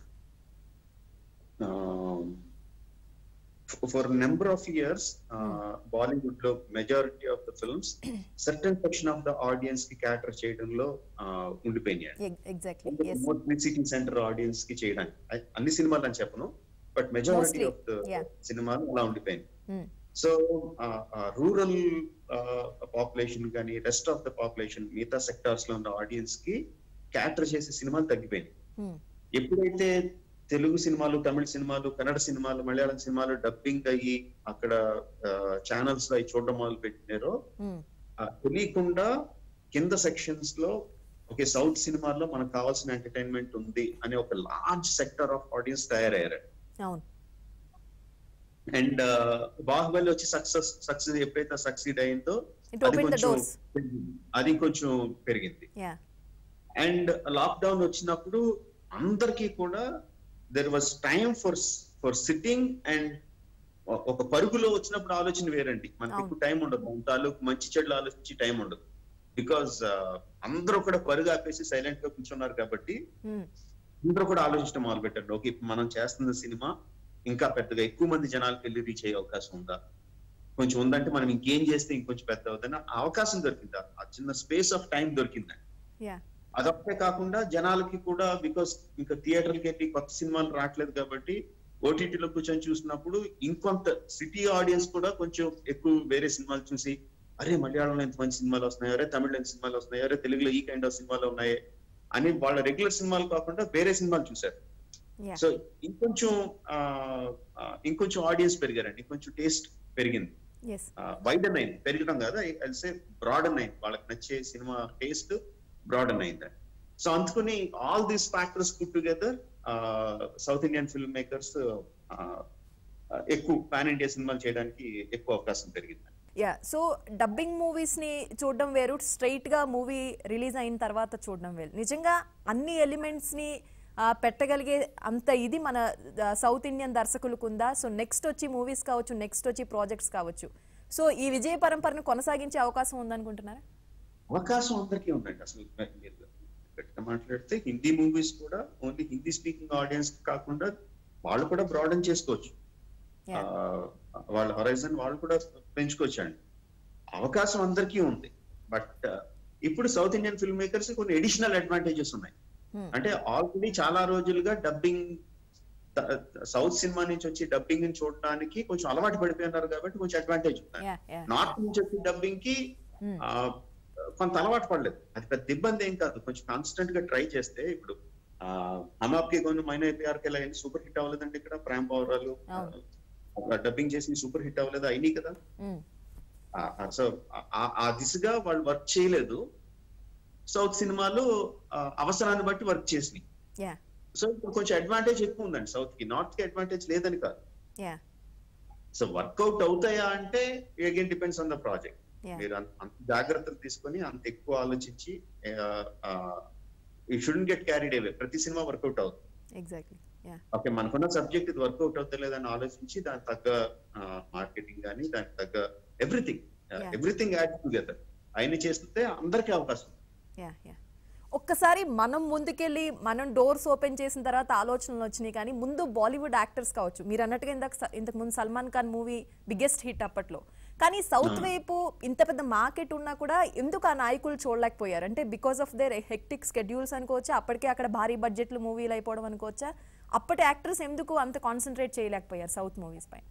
for number of years Bollywood లో majority of the films certain section of the audience కి క్యాటర్ చేయడంలో uh, ఉండిపోయినాయి exactly as city centre audience కి చేయడానికి అ- అన్ని సినిమాలు అని చెప్పను but majority Mostly, of the yeah. సినిమాలు అలా ఉండిపోయింది సో రూరల్ పాపులేషన్ కానీ రెస్ట్ ఆఫ్ ద పాపులేషన్ మిగతా సెక్టార్స్ లో ఉన్న ఆడియన్స్ కి క్యాటర్ చేసే సినిమాలు తగ్గిపోయినాయి ఎప్పుడైతే తెలుగు సినిమాలు తమిళ సినిమాలు కన్నడ సినిమాలు మలయాళం సినిమాలు డబ్బింగ్ అయ్యి అక్కడ ఛానల్స్ లో అవి చూడడం మొదలు పెట్టినారో ఆ, తెలియకుండా కింద సెక్షన్స్ లో ఓకే సౌత్ సినిమాల్లో మనకు కావాల్సిన ఎంటర్టైన్మెంట్ ఉంది అనే ఒక లార్జ్ సెక్టర్ ఆఫ్ ఆడియన్స్ తయారయ్యారు అవును అండ్ బాహుబలి వచ్చి సక్సెస్ సక్సెస్ ఎప్పుడైతే సక్సీడ్ అయిందో ఇట్ అది ఓపెన్ ద కొంచెం డోర్స్ పెరిగింది. అది కొంచెం పెరిగింది యా అండ్ లాక్డౌన్ వచ్చినప్పుడు అందరికీ కూడా there was time for for sitting and ఒక పరుగులో వచ్చినప్పుడు ఆలోచన వేరండి మనకి అవును. ఎక్కువ టైం ఉండదు మన తాలూకు మంచి చెడులు ఆలోచించి టైం ఉండదు బికాస్ అందరూ కూడా పరుగు ఆపేసి సైలెంట్ గా కూర్చున్నారు కాబట్టి అందరూ కూడా ఆలోచించడం మొదలు పెట్టండి ఓకే ఇప్పుడు మనం చేస్తున్న సినిమా ఇంకా పెద్దగా ఎక్కువ మంది జనాలకు వెళ్ళి రీచ్ అయ్యే అవకాశం ఉందా కొంచెం ఉందంటే మనం ఇంకేం చేస్తే ఇంకొంచెం పెద్ద అవుతుందని ఆ అవకాశం దొరికిందా ఆ చిన్న స్పేస్ ఆఫ్ టైం దొరికిందండి యా అదొక్కటే కాకుండా జనాలకి కూడా బికాస్ ఇంకా థియేటర్కి వెళ్ళి కొత్త సినిమాలు రావట్లేదు కాబట్టి ఓటీటీలో కూర్చొని చూసినప్పుడు ఇంకొంత సిటీ ఆడియన్స్ కూడా కొంచెం ఎక్కువ వేరే సినిమాలు చూసి అరే మలయాళంలో ఎంత మంచి సినిమాలు వస్తున్నాయి అరే తమిళలో ఎంత సినిమాలు వస్తున్నాయి అరే తెలుగులో ఈ కైండ్ ఆఫ్ సినిమాలు ఉన్నాయి అని వాళ్ళ రెగ్యులర్ సినిమాలు కాకుండా వేరే సినిమాలు చూశారు యా సో ఇంకొంచెం ఆ, ఆ, ఇంకొంచెం ఆడియన్స్ పెరిగారండి ఇంకొంచెం టేస్ట్ పెరిగింది ఎస్ వైడన్ అయింది పెరగడం కాదు సే బ్రాడన్ అయింది వాళ్ళకి నచ్చే సినిమా టేస్ట్ బ్రాడన్ అయింది సో అందుకని all these factors put together south Indian film makers ఎక్కువ పాన్ ఇండియా సినిమాలు చేయడానికి ఎక్కువ అవకాశం పెరిగింది యా సో డబ్బింగ్ మూవీస్ ని చూడడం వేరు స్ట్రైట్ గా మూవీ రిలీజ్ అయిన తర్వాత చూడడం వేరు నిజంగా అన్ని ఎలిమెంట్స్ ని ఆ, పెట్టగలిగే అంత ఇది మన సౌత్ ఇండియన్ దర్శకులకు ఉందా సో నెక్స్ట్ వచ్చి మూవీస్ కావచ్చు నెక్స్ట్ వచ్చి ప్రాజెక్ట్స్ కావచ్చు సో ఈ విజయ పరంపరను కొనసాగించే అవకాశం ఉందనుకుంటున్నారా అవకాశం అందరికీ ఉందండి అసలు మీరు గట్టిగా మాట్లాడితే హిందీ మూవీస్ కూడా ఓన్లీ హిందీ స్పీకింగ్ ఆడియన్స్ కాకుండా వాళ్ళు కూడా బ్రాడన్ చేసుకోవచ్చు Yeah. ఆ, వాళ్ళ హొరైజన్ వాళ్ళు కూడా పెంచుకోవచ్చండి అవకాశం అందరికీ ఉంది బట్ ఇప్పుడు సౌత్ ఇండియన్ ఫిల్మ్ మేకర్స్ కొన్ని ఎడిషనల్ అడ్వాంటేజెస్ ఉన్నాయి Hmm. అంటే ఆల్రెడీ చాలా రోజులుగా డబ్బింగ్ సౌత్ సినిమా నుంచి వచ్చి డబ్బింగ్ చూడడానికి కొంచెం అలవాటు పడిపోయినారు కాబట్టి కొంచెం అడ్వాంటేజ్ ఉంది యా యా నార్త్ నుంచి వచ్చి డబ్బింగ్ కి ఆ, కొంత అలవాటు పడలేదు అది పెద్ద ఇబ్బంది ఏం కాదు కొంచెం కాన్స్టెంట్ గా ట్రై చేస్తే ఇప్పుడు హమాప్కి కొన్ని మైన ఏపీఆర్కి ఎలా సూపర్ హిట్ అవ్వలేదండి ఇక్కడ ప్రేమ్ పౌరాలు అవును. డబ్బింగ్ చేసి సూపర్ హిట్ అవ్వలేదు అయినాయి కదా సో ఆ దిశగా వాళ్ళు వర్క్ చేయలేదు సౌత్ సినిమాలు ఆ, అవసరాన్ని బట్టి వర్క్ చేసినాయి యా సో ఇప్పుడు కొంచెం అడ్వాంటేజ్ ఎక్కువ ఉందండి సౌత్ కి నార్త్ కి అడ్వాంటేజ్ లేదని కాదు యా సో వర్కౌట్ అవుతాయా అంటే again depends on the project yeah మీరు అంత అంత జాగ్రత్తలు తీసుకొని అంత ఎక్కువ ఆలోచించి ఈ షుడెంట్ గెట్ క్యారీడ్ అవే ప్రతి సినిమా వర్కౌట్ అవుతుంది ఎగ్జాక్ట్లీ యా ఓకే మనకున్న సబ్జెక్ట్ ఇది వర్కౌట్ అవుతా లేదని ఆలోచించి దాని తగ్గ మార్కెటింగ్ కానీ దానికి తగ్గ everything Yeah. Everything add together అయిన చేస్తే అందరికీ అవకాశం యా యా ఒక్కసారి మనం ముందుకెళ్ళి మనం డోర్స్ ఓపెన్ చేసిన తర్వాత ఆలోచనలు వచ్చినాయి కానీ ముందు బాలీవుడ్ యాక్టర్స్ కావచ్చు మీరు అన్నట్టుగా ఇందాక స- ఇంతకు ముందు Salman Khan movie biggest hit అప్పట్లో కానీ సౌత్ Ah. వైపు ఇంత పెద్ద మార్కెట్ ఉన్నా కూడా ఎందుకు ఆ నాయకులు చూడలేకపోయారు అంటే because of their hectic schedules అనుకోవచ్చా అప్పటికే అక్కడ భారీ బడ్జెట్లు మూవీలు అయిపోవడం అనుకోవచ్చా అప్పటి యాక్టర్స్ ఎందుకు అంత కాన్సన్ట్రేట్ చేయలేకపోయారు సౌత్ మూవీస్ పై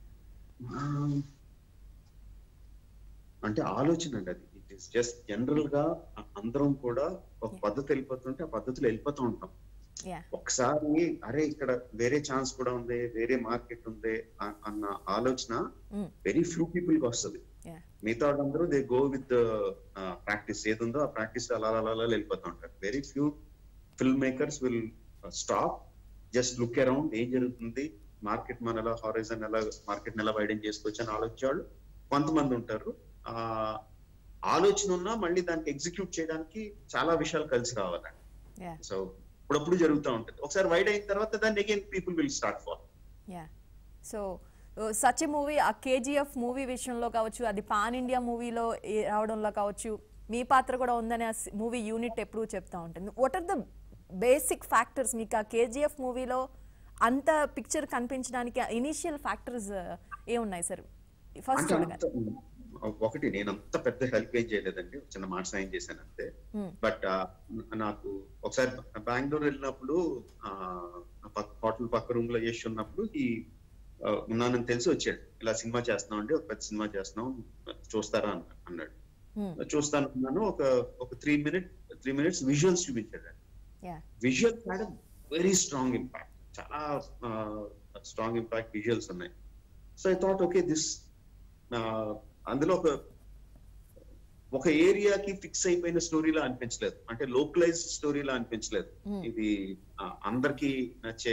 అంటే ఆలోచన అండి అది ఇట్ ఇస్ జస్ట్ జనరల్ గా అందరం కూడా ఒక పద్ధతి వెళ్ళిపోతుంటే ఆ పద్ధతిలో వెళ్ళిపోతూ ఉంటాం యా ఒకసారి అరే ఇక్కడ వేరే ఛాన్స్ కూడా ఉంది వేరే మార్కెట్ ఉంది అ- అన్న ఆలోచన Mm. వెరీ ఫ్యూ పీపుల్ కి వస్తుంది యా మిగతా వాళ్ళందరూ దే గో విత్ ప్రాక్టీస్ ఏది ఉందో ఆ ప్రాక్టీస్ అలా అలా అలా వెళ్ళిపోతూ ఉంటారు very few film makers will stop just look around ఏం జరుగుతుంది మార్కెట్ మన ఎలా హారైజన్ ఎలా మార్కెట్ ఎలా వైడెన్ చేసుకోవచ్చు అని ఆలోచించేవాళ్ళు కొంతమంది ఉంటారు ఆ ఆలోచన ఉన్నా మళ్ళీ దానికి ఎగ్జిక్యూట్ చేయడానికి చాలా విషయాలు కలిసి రావాలండి యా సో ఇప్పుడప్పుడు జరుగుతూ ఉంటుంది ఒకసారి వైడ్ అయిన తర్వాత దాన్ని again people will start for yeah so such movie ఆ కేజీఎఫ్ మూవీ విషయంలో కావచ్చు అది పాన్ ఇండియా మూవీలో రావడంలో కావచ్చు మీ పాత్ర కూడా ఉందని ఆ మూవీ యూనిట్ ఎప్పుడూ చెప్తా ఉంటుంది what are the basic factors మీకు ఆ కేజీఎఫ్ మూవీలో అంత పిక్చర్ కనిపించడానికి ఇనీషియల్ ఫ్యాక్టర్స్ ఏమున్నాయి సార్ ఫస్ట్ అంటే అంత ఒకటి నేను అంత పెద్ద హెల్ప్ ఏం చేయలేదండి చిన్న మాట సాయం చేశాను అంతే Hmm. బట్ నాకు ఒకసారి బెంగళూరు వెళ్ళినప్పుడు హోటల్ పక్క రూమ్ లో చేసి ఉన్నప్పుడు ఈ ఆ, ఉన్నానని తెలిసి వచ్చాడు ఇలా సినిమా చేస్తున్నాం అండి ఒక పెద్ద సినిమా చేస్తున్నాం చూస్తారా అన్న- అన్నాడు చూస్తాను అన్నాను ఒక ఒక three minute three minutes visuals చూపించాడు yeah visuals had very strong impact చాలా స్ట్రాంగ్ ఇంపాక్ట్ విజువల్స్ ఉన్నాయి so I thought okay this అందులో ఒక ఒక ఏరియాకి ఫిక్స్ అయిపోయిన స్టోరీలా అనిపించలేదు అంటే లోకలైజ్ స్టోరీలా అనిపించలేదు Hmm. ఇది ఆ, అందరికీ నచ్చే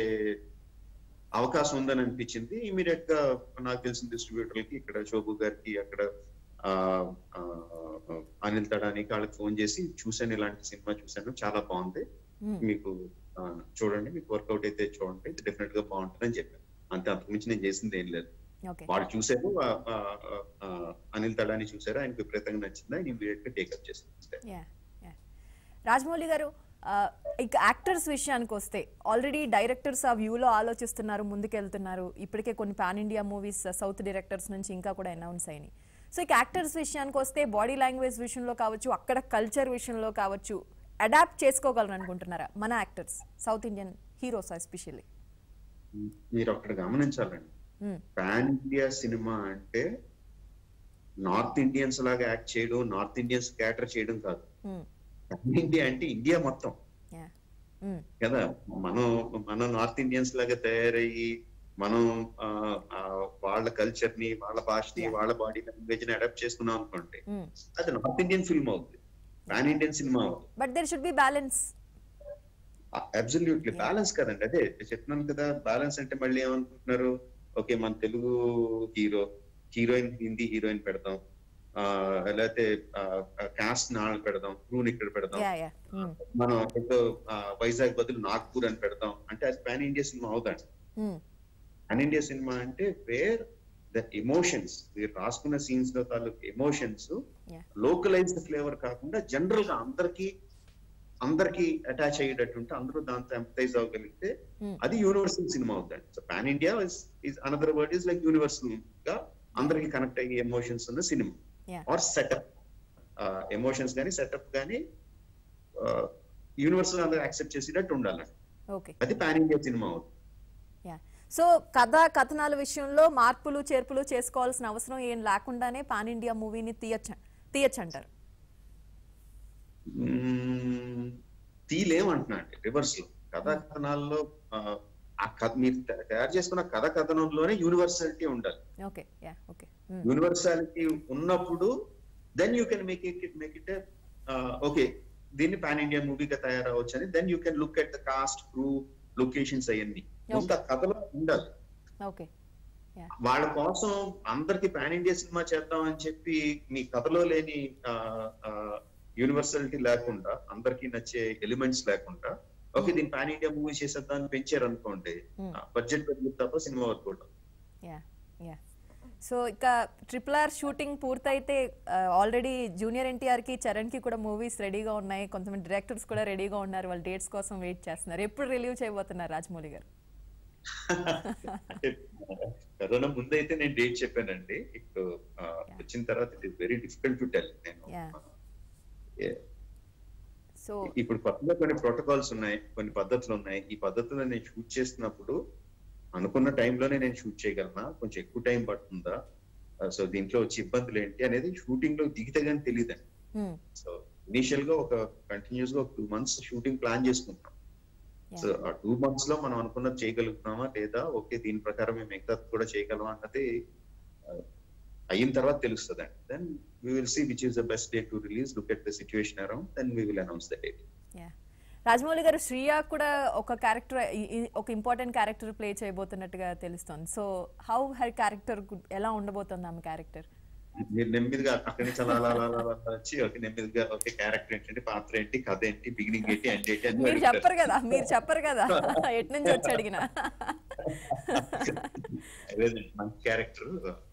అవకాశం ఉందని అనిపించింది ఇమీడియట్ గా నాకు తెలిసిన డిస్ట్రిబ్యూటర్లకి ఇక్కడ శోభు గారికి అక్కడ ఆ, ఆ, అనిల్ తడానికి వాళ్ళకి ఫోన్ చేసి చూశాను ఇలాంటి సినిమా చూశాను చాలా బాగుంది మీకు ఆ, చూడండి మీకు వర్కౌట్ అయితే చూడండి డెఫినెట్ గా బాగుంటుంది అని చెప్పాను అంతే అంతకుమించి నేను చేసింది ఏం లేదు ఓకే వాళ్ళు చూసారు ఆ, ఆ, ఆ, అనిల్ తడాని చూసారు ఆయనకు విపరీతంగా నచ్చింది ఆయన ఇమీడియట్ గా టేకప్ చేసింది అంతే. యా యా రాజమౌళి గారు ఇక యాక్టర్స్ విషయానికి వస్తే ఆల్రెడీ డైరెక్టర్స్ ఆ వ్యూలో ఆలోచిస్తున్నారు ముందుకెళ్తున్నారు ఇప్పటికే కొన్ని pan India movies south directors నుంచి ఇంకా కూడా అనౌన్స్ అయినాయి సో ఇక యాక్టర్స్ విషయానికి వస్తే బాడీ లాంగ్వేజ్ విషయంలో కావచ్చు అక్కడ కల్చర్ విషయంలో కావచ్చు అడాప్ట్ చేసుకోగలరు అనుకుంటున్నారా మన actors south Indian heroes especially మీరు ఒకటి గమనించాలండి పాన్ ఇండియా సినిమా అంటే నార్త్ ఇండియన్స్ లాగా యాక్ట్ చేయడం నార్త్ ఇండియన్స్ క్యాటర్ చేయడం కాదు పాన్ ఇండియా అంటే ఇండియా మొత్తం కదా మనం మనం నార్త్ ఇండియన్స్ లాగా తయారయ్యి మనం ఆ, ఆ, వాళ్ళ కల్చర్ ని వాళ్ళ భాషని Yeah. వాళ్ళ బాడీ లాంగ్వేజ్ ని అడాప్ట్ చేసుకున్నాం అనుకోండి అది నార్త్ ఇండియన్ ఫిల్మ్ అవుతుంది పాన్ ఇండియన్ సినిమా అవుతుంది but there should be balance absolutely Yeah. Balance కదండి అదే చెప్తున్నాను కదా బ్యాలెన్స్ అంటే మళ్ళీ ఏమనుకుంటున్నారు ఓకే మన Telugu hero heroine Hindi heroine పెడదాం ఆ లేకపోతే కాస్ట్ నాళ్ళు పెడదాం క్రూన్ ఇక్కడ పెడదాం యా యా మనం ఏదో ఆ, వైజాగ్ బదులు నాగ్పూర్ అని పెడదాం అంటే అది పాన్ ఇండియా సినిమా అవుతాడు పాన్ ఇండియా సినిమా అంటే వేర్ ద ఎమోషన్స్ మీరు రాసుకున్న సీన్స్ లో తాలూకు ఎమోషన్స్ Yeah. లోకలైజ్డ్ ఫ్లేవర్ కాకుండా జనరల్ గా అందరికి అందరికి అటాచ్ అయ్యేటట్టు ఉంటే అందరూ దాంతో ఎంపతైజ్ అవ్వగలిగితే Hmm. అది యూనివర్సల్ సినిమా అవుతుంది so pan India is another word is like universal గా అందరికి కనెక్ట్ అయ్యే ఎమోషన్స్ ఉన్న సినిమా Yeah. ఆర్ సెటప్ ఎమోషన్స్ కానీ సెటప్ కానీ యూనివర్సల్ అందరూ యాక్సెప్ట్ చేసేటట్టు ఉండాలి ఓకే అది పాన్ ఇండియా సినిమా అవుతుంది యా సో కథ కథనాల విషయంలో మార్పులు చేర్పులు చేసుకోవాల్సిన అవసరం ఏం లేకుండానే పాన్ ఇండియా మూవీని తీయచ్చ తీయచ్చు అంటారు మ్మ్, తీలేమంటున్నా అండి రివర్స్ లో కథా కథనాల్లో ఆ, ఆ కథ మీరు త- తయారు చేసుకున్న కథ కథనంలోనే యూనివర్సాలిటీ ఉండాలి ఓకే యా ఓకే యూనివర్సాలిటీ ఉన్నప్పుడు then you can make it make it okay దీన్ని పాన్ ఇండియా మూవీగా తయారవచ్చు అని then you can look at the cast crew locations అవన్నీ ముందు ఆ కథలో ఉండాలి ఓకే వాళ్ళ కోసం అందరికి పాన్ ఇండియా సినిమా చేద్దాం అని చెప్పి మీ కథలో లేని యూనివర్సాలిటీ లేకుండా అందరికి నచ్చే ఎలిమెంట్స్ లేకుండా ఓకే దీన్ని పాన్ ఇండియా మూవీ చేసేద్దాం అని పెంచారు అనుకోండి Hmm. బడ్జెట్ పెరుగుతుంది తప్ప సినిమా వర్క్ అవుతుంది యా యా సో ఇక ట్రిపుల్ ఆర్ షూటింగ్ పూర్తయితే ఆల్రెడీ జూనియర్ ఎన్టీఆర్కి చరణ్కి కూడా మూవీస్ రెడీగా ఉన్నాయి కొంతమంది డైరెక్టర్స్ కూడా రెడీగా ఉన్నారు వాళ్ళ డేట్స్ కోసం వెయిట్ చేస్తున్నారు ఎప్పుడు రిలీవ్ చేయబోతున్నారు రాజమౌళి గారు అంటే కరోనా ముందైతే నేను డేట్ చెప్పానండి ఇప్పుడు ఆ, Yeah. వచ్చిన తర్వాత it is very difficult to tell నేను Yeah. Yeah. సో ఇప్పుడు కొత్తగా కొన్ని ప్రోటోకాల్స్ ఉన్నాయి కొన్ని పద్ధతులు ఉన్నాయి ఈ పద్ధతుల్లో నేను షూట్ చేస్తున్నప్పుడు అనుకున్న టైంలోనే నేను షూట్ చేయగలనా కొంచెం ఎక్కువ టైం పడుతుందా సో దీంట్లో వచ్చే ఇబ్బందులు ఏంటి అనేది షూటింగ్ లో దిగితే కానీ తెలియదండి సో ఇనీషియల్ గా ఒక కంటిన్యూస్ గా ఒక టూ మంత్స్ షూటింగ్ ప్లాన్ చేసుకుంటాం సో ఆ టూ మంత్స్ లో మనం అనుకున్నది చేయగలుగుతున్నామా లేదా ఓకే దీని ప్రకారం మేము మిగతా కూడా చేయగలమా అన్నది ఆ, అయిన తర్వాత తెలుస్తుంది అండి then we will see which is the best day to release look at the situation around then we will announce the date yeah Rajamouli garu Shriya కూడా ఒక క్యారెక్టర్ ఒక ఇంపార్టెంట్ క్యారెక్టర్ ప్లే చేయబోతున్నట్టుగా తెలుస్తోంది సో హౌ హర్ క్యారెక్టర్ ఎలా ఉండబోతుంది ఆమె character మీరు నెమ్మదిగా అక్కడి నుంచి అలా అలా అలా అలా అలా వచ్చి ఒక నెమ్మదిగా ఓకే క్యారెక్టర్ ఏంటంటే పాత్ర ఏంటి కథ ఏంటి బిగినింగ్ ఏంటి ఎండ్ ఏంటి అని మీరు అడుగుతారు. చెప్పరు కదా మీరు చెప్పరు కదా ఎటు నుంచి వచ్చి అడిగినా అదేనండి, మంచి character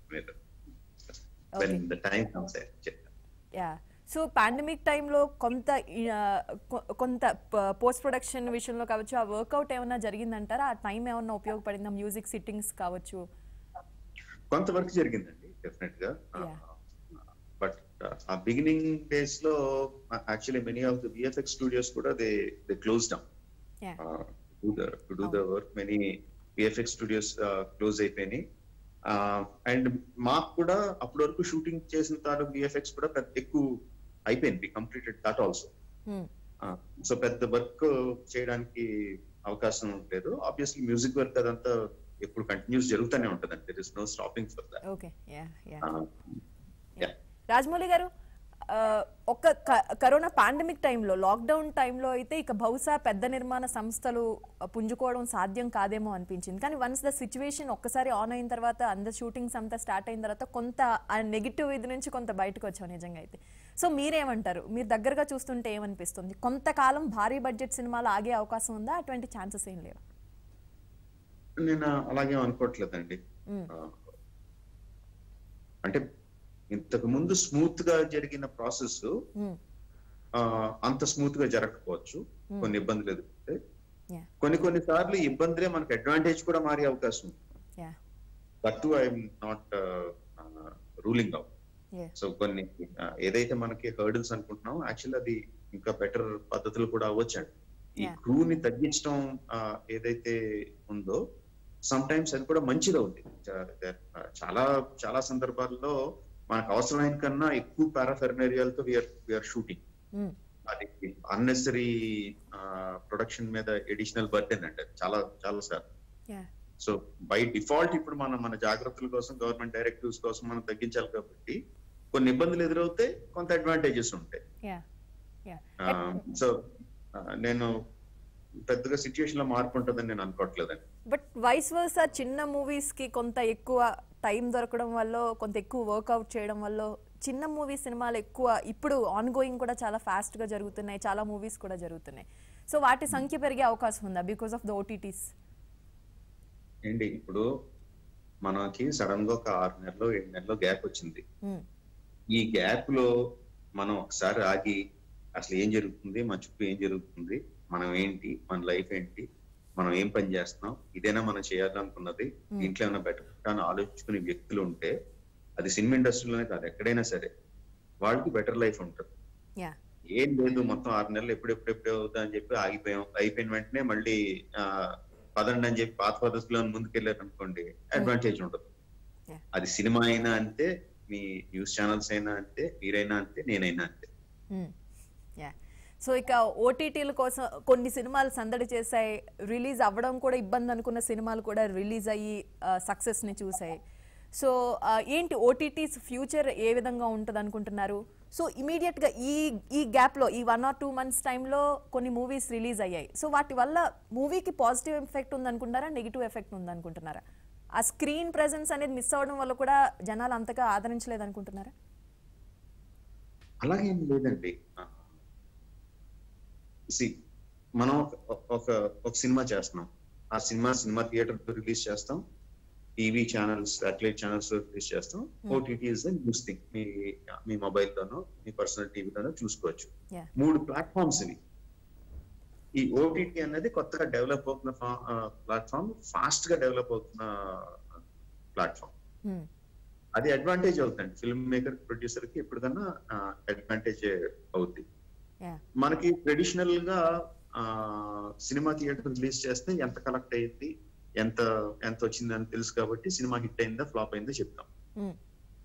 Okay. The time comes చెప్తాను యా సో పాండమిక్ టైంలో కొంత ఆ, కొ- కొంత పోస్ట్ ప్రొడక్షన్ విషయంలో కావచ్చు ఆ వర్కౌట్ ఏమన్నా జరిగిందంటారా ఆ టైం ఏమన్నా ఉపయోగపడిందా మ్యూజిక్ సిట్టింగ్స్ కావచ్చు కొంతవరకు జరిగిందండి డెఫినెట్ గా Yeah. బట్ ఆ బిగినింగ్ డేస్ లో actually many of the VFX studios కూడా they they close down Yeah. To the to do the work many VFX studios close అయిపోయినాయి అండ్ మాకు కూడా అప్పటి వరకు షూటింగ్ చేసిన తాను విఎఫ్ఎక్స్ కూడా పెద్ద ఎక్కువ అయిపోయింది completed that also Hmm. So పెద్ద వర్క్ చేయడానికి అవకాశం లేదు ఆబ్వియస్లీ మ్యూజిక్ వర్క్ అదంతా ఎప్పుడు కంటిన్యూస్ జరుగుతూనే ఉంటుంది అండి there is no stopping for that okay yeah yeah Yeah. Rajamouli garu ఆ, ఒక్క క- కరోనా పాండమిక్ టైంలో లాక్డౌన్ టైంలో అయితే ఇక బహుశా పెద్ద నిర్మాణ సంస్థలు పుంజుకోవడం సాధ్యం కాదేమో అనిపించింది కానీ వన్స్ ద సిచ్యువేషన్ ఒక్కసారి ఆన్ అయిన తర్వాత అందరు షూటింగ్స్ అంతా స్టార్ట్ అయిన తర్వాత కొంత ఆ నెగిటివ్ ఇది నుంచి కొంత బయటకు వచ్చాం నిజంగా అయితే సో మీరేమంటారు మీరు దగ్గరగా చూస్తుంటే ఏమనిపిస్తుంది కొంతకాలం భారీ బడ్జెట్ సినిమాలు ఆగే అవకాశం ఉందా అటువంటి ఛాన్సెస్ ఏం లేవు నేను అలాగే అనుకోవట్లేదండి మ్మ్. ఆ, అంటే ఇంతకు ముందు స్మూత్ గా జరిగిన ప్రాసెస్ ఆ, అంత స్మూత్ గా జరగకపోవచ్చు Hmm. కొన్ని ఇబ్బందులు ఎదుర్కొంటే Yeah. కొన్ని కొన్ని సార్లు ఇబ్బందులే మనకు అడ్వాంటేజ్ కూడా మారే అవకాశం ఉంది Yeah. That I'm not ruling out Yeah. So కొన్ని ఆ, ఏదైతే మనకి హర్డిల్స్ అనుకుంటున్నాం యాక్చువల్ అది ఇంకా బెటర్ పద్ధతులు కూడా అవ్వచ్చండి ఈ Yeah. క్రూని తగ్గించడం ఆ, ఏదైతే ఉందో సమ్ టైమ్స్ అది కూడా మంచిది అవుతుంది చా- చాలా చాలా సందర్భాల్లో మనకు అవసరమైన కన్నా ఎక్కువ పారాఫెర్నరియాలతో వీఆర్ షూటింగ్ Mm. అది అన్నెసరీ ప్రొడక్షన్ మీద ఎడిషనల్ బర్డెన్ అంటే చాలా చాలా sir Yeah. So by default ఇప్పుడు మనం మన జాగ్రత్తల కోసం గవర్నమెంట్ డైరెక్టివ్స్ కోసం మనం తగ్గించాలి కాబట్టి కొన్ని ఇబ్బందులు ఎదురవుతే కొంత అడ్వాంటేజెస్ ఉంటాయి Yeah. Yeah. సో నేను పెద్దగా సిచ్యుయేషన్ లో మార్పు ఉంటుందని నేను అనుకోవట్లేదండి బట్ వైస్ వర్సా చిన్న మూవీస్ కి కొంత ఎక్కువ టైం దొరకడం వల్ల కొంత ఎక్కువ వర్కౌట్ చేయడం వల్ల చిన్న మూవీ సినిమాలు ఎక్కువ ఇప్పుడు ఆన్ గోయింగ్ కూడా చాలా ఫాస్ట్ గా జరుగుతున్నాయి చాలా మూవీస్ కూడా జరుగుతున్నాయి సో వాటి సంఖ్య పెరిగే అవకాశం ఉందా బికాస్ ఆఫ్ ద ఓటీటీస్ ఏంటి ఇప్పుడు మనకి సడన్ గా ఒక ఆరు నెలలో ఏడు నెలలో గ్యాప్ వచ్చింది ఈ గ్యాప్ లో మనం ఒకసారి ఆగి అసలు ఏం జరుగుతుంది మన చుట్టూ ఏం జరుగుతుంది మనం ఏంటి మన లైఫ్ ఏంటి మనం ఏం పని చేస్తున్నాం ఇదేనా మనం చేయాలనుకున్నది Hmm. ఇంట్లో ఏమైనా బెటర్ అని ఆలోచించుకునే వ్యక్తులు ఉంటే అది సినిమా ఇండస్ట్రీలోనే కాదు ఎక్కడైనా సరే వాళ్ళకి బెటర్ లైఫ్ ఉంటుంది యా ఏం లేదు మొత్తం ఆరు నెలలు ఎప్పుడెప్పుడెప్పుడు అవుతా అని చెప్పి ఆగిపోయాం అయిపోయిన వెంటనే మళ్ళీ ఆ, పదండి అని చెప్పి పాత పద్ధతిలో ముందుకెళ్ళారు అనుకోండి అడ్వాంటేజ్ ఉండదు Yeah. అది సినిమా అయినా అంతే మీ న్యూస్ ఛానల్స్ అయినా అంతే మీరైనా అంతే నేనైనా అంతే యా సో ఇక ఓటీటీల కోసం కొన్ని సినిమాలు సందడి చేశాయి రిలీజ్ అవ్వడం కూడా ఇబ్బంది అనుకున్న సినిమాలు కూడా రిలీజ్ అయ్యి సక్సెస్ని చూసాయి సో ఏంటి ఓటీటీస్ ఫ్యూచర్ ఏ విధంగా ఉంటుంది అనుకుంటున్నారు సో ఇమీడియట్గా ఈ ఈ గ్యాప్లో ఈ వన్ ఆర్ టూ మంత్స్ టైంలో కొన్ని మూవీస్ రిలీజ్ అయ్యాయి సో వాటి వల్ల మూవీకి పాజిటివ్ ఎఫెక్ట్ ఉందనుకుంటారా నెగిటివ్ ఎఫెక్ట్ ఉందనుకుంటున్నారా ఆ స్క్రీన్ ప్రెజెన్స్ అనేది మిస్ అవ్వడం వల్ల కూడా జనాలు అంతగా ఆదరించలేదు అనుకుంటున్నారా అలాగేం లేదండి సి మనం ఒక- ఒక ఒక సినిమా చేస్తున్నాం ఆ సినిమా సినిమా థియేటర్ రిలీజ్ చేస్తాం TV channels satellite channels release చేస్తాం Hmm. OTT is news thing మీ మీ మొబైల్ లోనో మీ పర్సనల్ టీవీలోనో చూసుకోవచ్చు Yeah. మూడు ప్లాట్ఫామ్స్ ఇవి ఈ ఓటీటీ అనేది కొత్తగా డెవలప్ అవుతున్న ప్లాట్ఫామ్ ఫాస్ట్ గా డెవలప్ అవుతున్న ప్లాట్ఫామ్ Hmm. అది అడ్వాంటేజ్ అవుతుంది ఫిల్మ్ మేకర్ ప్రొడ్యూసర్ కి ఎప్పటికన్నా అడ్వాంటేజ్ అవుద్ది Yeah. మనకి ట్రెడిషనల్ గా ఆ, సినిమా థియేటర్ రిలీజ్ చేస్తే ఎంత కలెక్ట్ అయ్యింది ఎంత ఎంత వచ్చిందని తెలుసు కాబట్టి సినిమా హిట్ అయిందా ఫ్లాప్ అయిందా చెప్తాం Hmm.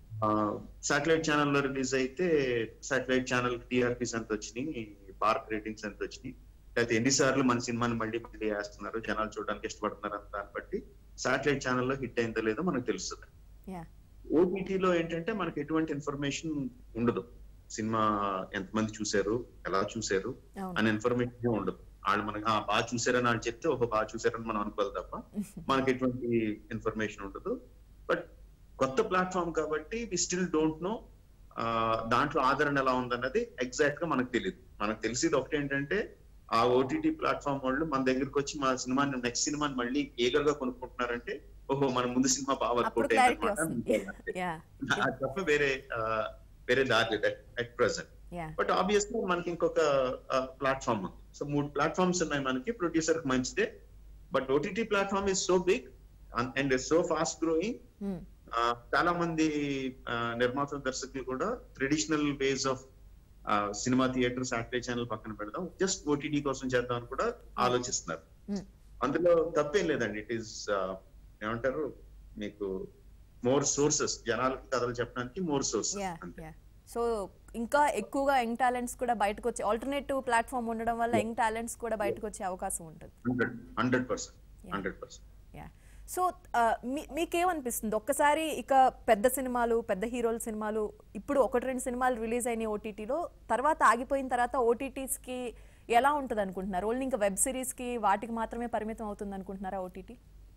సాటిలైట్ ఛానల్లో రిలీజ్ అయితే సాటిలైట్ ఛానల్ టీఆర్పీస్ ఎంత వచ్చినాయి పార్క్ రేటింగ్స్ ఎంత వచ్చినాయి లేకపోతే ఎన్నిసార్లు మన సినిమాని మళ్ళీ మళ్ళీ వేస్తున్నారు జనాలు చూడడానికి ఇష్టపడుతున్నారు అని దాన్ని బట్టి సాటిలైట్ ఛానల్లో హిట్ అయిందో లేదో మనకు తెలుస్తుంది Yeah. ఓటీటీలో ఏంటంటే మనకి ఎటువంటి ఇన్ఫర్మేషన్ ఉండదు సినిమా ఎంతమంది చూశారు ఎలా చూశారు అవును అనే ఇన్ఫర్మేషన్ ఉండదు వాళ్ళు మనకి "ఆ, బాగా చూసారని వాళ్ళు చెప్తే ఒక బాగా చూసారని మనం అనుకోవాలి తప్ప మనకి ఎటువంటి ఇన్ఫర్మేషన్ ఉండదు బట్ కొత్త ప్లాట్ఫామ్ కాబట్టి వి స్టిల్ డోంట్ నో దాంట్లో ఆదరణ ఎలా ఉందన్నది ఎగ్జాక్ట్ గా మనకు తెలియదు మనకు తెలిసేది ఒకటి ఏంటంటే ఆ ఓటీటీ ప్లాట్ఫామ్ వాళ్ళు మన దగ్గరికి వచ్చి మా సినిమాని నెక్స్ట్ సినిమాని మళ్ళీ ఏగర్ గా కొనుక్కుంటున్నారంటే ఓహో మన ముందు సినిమా బాగా అప్పుడు వర్కౌట్ క్లారిటీ వస్తుంది అయిందన్నమాట యా అది తప్ప వేరే ఆ, వేరే దారి at present yeah but obviously మనకి ఇంకొక ప్లాట్ఫామ్ ఉంది సో మూడు ప్లాట్ఫామ్స్ ఉన్నాయి మనకి ప్రొడ్యూసర్ మంచిదే but OTT platform is so big and so fast growing చాలా మంది ఆ, నిర్మాతలు దర్శకులు కూడా traditional ways of cinema theatre satellite channel పక్కన పెడదాం జస్ట్ ఓటీటీ కోసం చేద్దాం అని కూడా ఆలోచిస్తున్నారు Hmm. అందులో తప్పేం లేదండి ఇట్ ఈస్ ఏమంటారు మీకు మోర్ సోర్సెస్ జనాలకి కథలు చెప్పడానికి మోర్ సోర్సెస్ యా అంతే యా సో ఇంకా ఎక్కువగా యంగ్ టాలెంట్స్ కూడా బయటకు వచ్చే ఆల్టర్నేటివ్ ప్లాట్ఫామ్ ఉండడం వల్ల యంగ్ టాలెంట్స్ కూడా బయటకు వచ్చే అవకాశం ఉంటుంది hundred hundred percent Yeah. Hundred percent yeah so మీకేమనిపిస్తుంది ఒక్కసారి ఇక పెద్ద సినిమాలు పెద్ద హీరోల సినిమాలు ఇప్పుడు ఒకటి రెండు సినిమాలు రిలీజ్ అయినాయి ఓటీటీలో తర్వాత ఆగిపోయిన తర్వాత ఓటీటీస్కి ఎలా ఉంటుంది అనుకుంటున్నారు ఓన్లీ ఇంకా వెబ్ సిరీస్కి వాటికి మాత్రమే పరిమితం అవుతుంది అనుకుంటున్నారా ఓటీటీ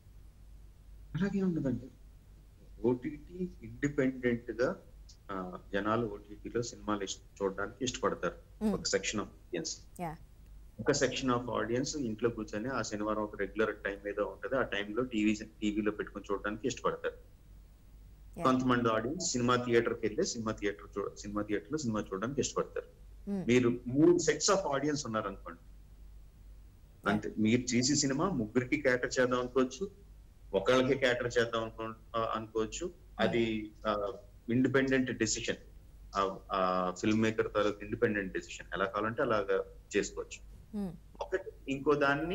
అలాగే ఉండదండి ఓటీటీ ఇండిపెండెంట్ గా ఆ, జనాలు ఓటీటీలో సినిమాలు ఇష్ట- చూడడానికి ఇష్టపడతారు Mm. ఒక సెక్షన్ ఆఫ్ ఆడియన్స్ యా ఒక సెక్షన్ ఆఫ్ ఆడియన్స్ ఇంట్లో కూర్చొని ఆ శనివారం ఒక రెగ్యులర్ టైం ఏదో ఉంటది ఆ టైంలో టీవీ టీవీలో పెట్టుకొని చూడడానికి ఇష్టపడతారు Yeah. కొంతమంది ఆడియన్స్ సినిమా థియేటర్కి వెళ్ళి సినిమా థియేటర్ చూడ సినిమా థియేటర్ లో సినిమా చూడడానికి ఇష్టపడతారు Hmm. మీరు మూడు సెట్స్ ఆఫ్ ఆడియన్స్ ఉన్నారనుకోండి అంతే మీరు చేసే సినిమా ముగ్గురికి క్యాటర్ చేద్దాం అనుకోవచ్చు ఒకళ్ళకి క్యాటర్ చేద్దాం అనుకో ఆ, అనుకోవచ్చు అది ఇండిపెండెంట్ డెసిషన్ ఫిల్మ్ మేకర్ తాలూకు ఇండిపెండెంట్ డెసిషన్ ఎలా కావాలంటే అలాగా చేసుకోవచ్చు Hmm. ఒకటి ఇంకో దాన్ని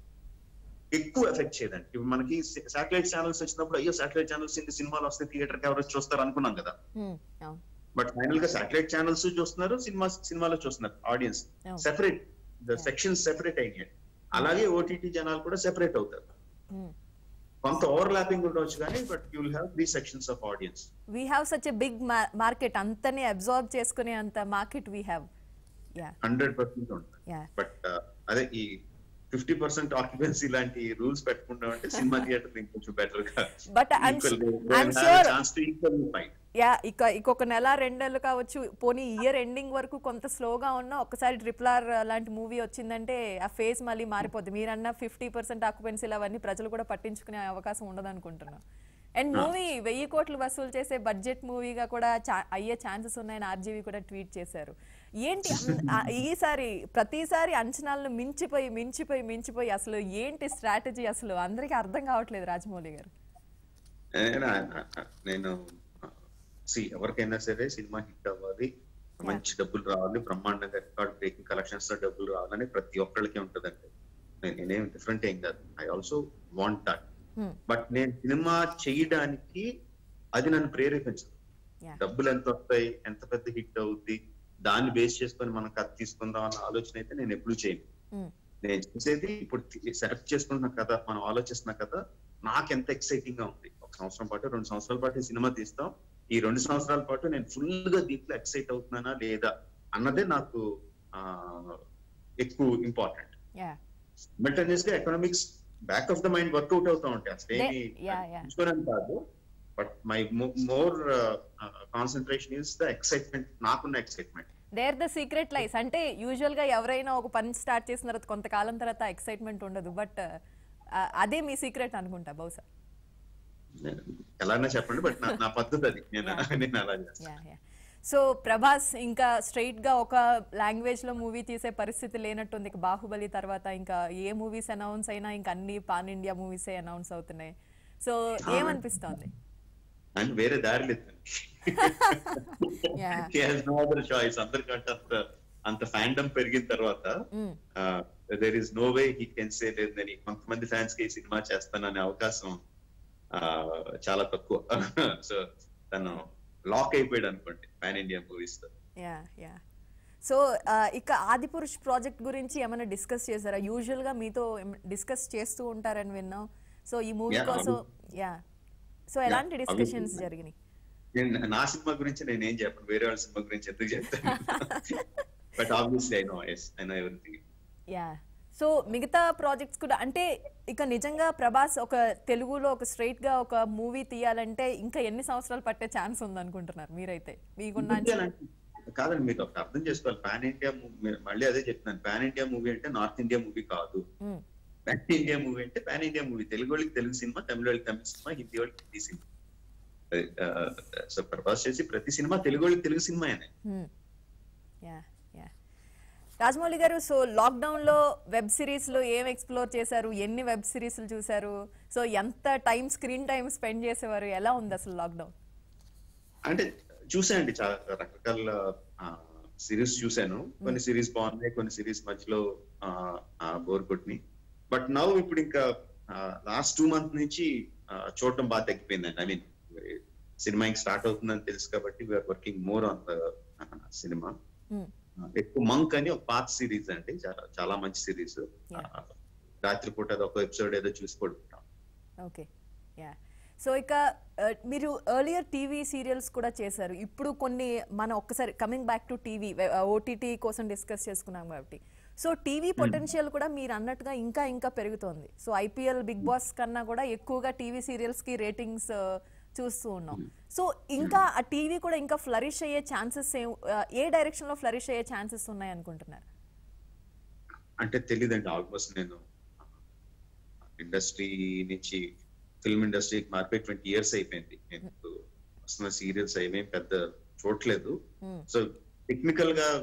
ఎక్కువ ఎఫెక్ట్ చేయదండి ఇప్పుడు మనకి శాటిలైట్ ఛానల్స్ వచ్చినప్పుడు అయ్యో శాటిలైట్ ఛానల్స్ ఇంటి సినిమాలు వస్తే థియేటర్ కి ఎవరు చూస్తారు అనుకున్నాం కదా Hmm. అవును బట్ ఫైనల్ గా శాటిలైట్ ఛానల్స్ చూస్తున్నారు సినిమా సినిమాలో చూస్తున్నారు ఆడియన్స్ అవును. Separate the Yeah. Sections separate అయినాయి అలాగే ఓటీటీ జనాలు కూడా సెపరేట్ అవుతారు Hmm. కొంత ఓవర్ ల్యాపింగ్ ఉండవచ్చు కానీ but you will have three sections of audience we have such a big market అంతనే అబ్జార్బ్ చేసుకునే అంత market we have yeah hundred percent ఉంటుంది యా బట్ అదే ఈ ఫిఫ్టీ పర్సెంట్ ఆక్యుపెన్సీ లాంటి రూల్స్ పెట్టుకుంటాం అంటే సినిమా థియేటర్ ఇంకొంచెం బెటర్ గా But I'm su- I'm sure- chance to equal fight yeah ఇక ఇంకొక నెల రెండు నెలలు కావచ్చు పోనీ ఇయర్ ఎండింగ్ వరకు కొంత స్లోగా ఉన్నా ఒక్కసారి ట్రిపుల్ ఆర్ లాంటి మూవీ వచ్చిందంటే ఆ ఫేస్ మళ్ళీ మారిపోద్ది మీరన్న ఫిఫ్టీ పర్సెంట్ ఆక్యుపెన్సీలు అవన్నీ ప్రజలు కూడా పట్టించుకునే అవకాశం ఉండదు అనుకుంటున్నాను అండ్ మూవీ వెయ్యి కోట్లు వసూలు చేసే బడ్జెట్ మూవీగా కూడా చా- అయ్యే ఛాన్సెస్ ఉన్నాయని ఆర్జీవి కూడా ట్వీట్ చేశారు ఏంటి అం- ఆ- ఈసారి ప్రతిసారి అంచనాలను మించిపోయి మించిపోయి మించిపోయి అసలు ఏంటి స్ట్రాటజీ అసలు అందరికీ అర్థం కావట్లేదు రాజమౌళి గారు నేను- నేను సి ఎవరికైనా సరే సినిమా హిట్ అవ్వాలి మంచి డబ్బులు రావాలి బ్రహ్మాండంగా రికార్డ్ బ్రేకింగ్ కలెక్షన్స్ తో డబ్బులు రావాలని ప్రతి ఒక్కళ్ళకి ఉంటదండి నేను- నేనేం డిఫరెంట్ ఏం కాదు I also want that Hmm. But నేను సినిమా చేయడానికి అది నన్ను ప్రేరేపించదు Yeah. డబ్బులు ఎంత వస్తాయి ఎంత పెద్ద హిట్ అవుద్ది దాన్ని బేస్ చేసుకొని మనం కథ తీసుకుందాం అన్న ఆలోచన అయితే నేను ఎప్పుడు చేయను Hmm. నేను చూసేది ఇప్పుడు సెలెక్ట్ చేసుకుంటున్న కథ మనం ఆలోచిస్తున్న కథ నాకు ఎంత ఎక్సైటింగ్ గా ఉంది ఒక సంవత్సరం పాటు రెండు సంవత్సరాల పాటు ఈ సినిమా తీస్తాం ఈ రెండు సంవత్సరాల పాటు నేను ఫుల్ గా దీంట్లో ఎక్సైట్ అవుతున్నానా లేదా అన్నదే నాకు ఆ, ఎక్కువ ఇంపార్టెంట్ యా మెటర్నియస్ గా economics back of the mind work out అవుతా ఉంటాయి అసలు ఏమి They- yeah, yeah. చూసుకోవడానికి కాదు but my more concentration is the excitement నాకున్న excitement there the secret lies అంటే యూజువల్ గా ఎవరైనా ఒక పని స్టార్ట్ చేసిన తర్వాత కొంతకాలం తర్వాత ఎక్సైట్మెంట్ ఉండదు బట్ అదే మీ సీక్రెట్ అనుకుంటా బహుశా ఎలానే చెప్పండి బట్ నా పద్ధతి అది నేను Yeah. నేను అలా చేస్తాను యా యా సో ప్రభాస్ ఇంకా స్ట్రైట్ గా ఒక లాంగ్వేజ్ లో మూవీ తీసే పరిస్థితి లేనట్టుంది ఇక బాహుబలి తర్వాత ఇంకా ఏ మూవీస్ అనౌన్స్ అయినా ఇంకా అన్ని పాన్ ఇండియా మూవీసే అనౌన్స్ అవుతున్నాయి సో ఏమనిపిస్తోంది అండ్ వేరే దారి లేదు Yeah. నో అదర్ చాయిస్ అందరికంటే అంత అంత ఫ్యాండమ్ పెరిగిన తర్వాత Mm. There is no way he can say లేదని కొంతమంది ఫ్యాన్స్ కి ఈ సినిమా చేస్తాననే అవకాశం uh, చాలా తక్కువ సో తను లాక్ అయిపోయాడు అనుకోండి పాన్ ఇండియా మూవీస్ తో యా యా సో ఇక ఆదిపురుష్ ప్రాజెక్ట్ గురించి ఏమైనా డిస్కస్ చేశారా యూజువల్ గా మీతో డిస్కస్ చేస్తూ ఉంటారని విన్నాం సో ఈ మూవీ Yeah, కోసం యా సో ఎలాంటి Yeah, డిస్కషన్స్ obviously. జరిగినాయి నేను నా సినిమా గురించి నేను ఏం చెప్పను వేరే వాళ్ళ సినిమా గురించి ఎందుకు చెప్తాను but obviously I know yes I know everything yeah so మిగతా ప్రాజెక్ట్స్ కూడా అంటే ఇక నిజంగా ప్రభాస్ ఒక తెలుగులో ఒక స్ట్రైట్ గా ఒక మూవీ తీయాలంటే ఇంకా ఎన్ని సంవత్సరాలు పట్టే ఛాన్స్ ఉంది అనుకుంటున్నారు మీరైతే మీకున్న అంచనా? కాదండి మీరు ఒకటి అర్థం చేసుకోవాలి పాన్ ఇండియా మూవీ మళ్ళీ అదే చెప్తున్నాను పాన్ ఇండియా మూవీ అంటే నార్త్ ఇండియా మూవీ కాదు మ్మ్. పాన్ ఇండియా మూవీ అంటే పాన్ ఇండియా మూవీ తెలుగు వాళ్ళకి తెలుగు సినిమా తమిళ వాళ్ళకి తమిళ సినిమా హిందీ వాళ్ళకి హిందీ సినిమా సో ప్రభాస్ చేసి ప్రతి సినిమా తెలుగు వాళ్ళకి తెలుగు సినిమానే మ్మ్. యా యా రాజమౌళి గారు సో లాక్డౌన్ లో వెబ్ సిరీస్ లో ఏం ఎక్స్ప్లోర్ చేశారు ఎన్ని వెబ్ సిరీస్లు చూశారు సో ఎంత టైం స్క్రీన్ టైం స్పెండ్ చేసేవారు ఎలా ఉంది అసలు లాక్డౌన్ అంటే చూసానండి చాలా రకరకాల సిరీస్ చూశాను కొన్ని సిరీస్ బాగున్నాయి కొన్ని సిరీస్ మధ్యలో బోర్ కొట్టినాయి బట్ నౌ ఇప్పుడు ఇంకా లాస్ట్ టూ మంత్ నుంచి ఆ, చూడటం బాగా తగ్గిపోయిందండి ఐ మీన్ సినిమా ఇంక స్టార్ట్ అవుతుందని తెలుసు కాబట్టి we're working more on the cinema మ్మ్. ఎక్కువ మంక్ అని ఒక పాత సిరీస్ అండి చాలా చాలా మంచి సిరీస్ Yeah. రాత్రిపూట అది ఒక ఎపిసోడ్ ఏదో చూసి పడుకుంటాం ఓకే యా సో ఇక ఆ, మీరు ఎర్లియర్ టీవీ సీరియల్స్ కూడా చేశారు ఇప్పుడు కొన్ని మనం ఒక్కసారి coming back to TV OTT కోసం డిస్కస్ చేసుకున్నాం కాబట్టి సో టీవీ పొటెన్షియల్ కూడా మీరు అన్నట్టుగా ఇంకా ఇంకా పెరుగుతోంది సో ఐపీఎల్ బిగ్ బాస్ కన్నా కూడా ఎక్కువగా టీవీ సీరియల్స్ కి రేటింగ్స్ చూస్తూ ఉన్నాం సో ఇంకా ఆ టీవీ కూడా ఇంకా ఫ్లరిష్ అయ్యే ఛాన్సెస్ ఏ డైరెక్షన్ లో ఫ్లరిష్ అయ్యే ఛాన్సెస్ ఉన్నాయి అనుకుంటున్నారు అంటే తెలియదండి ఆల్మోస్ట్ నేను ఇండస్ట్రీ నుంచి ఫిల్మ్ ఇండస్ట్రీకి మారిపోయి ట్వంటీ ఇయర్స్ అయిపోయింది నేను ఇప్పుడు వస్తున్న సీరియల్స్ ఏమేమి పెద్ద చూడట్లేదు Hmm. సో టెక్నికల్ గా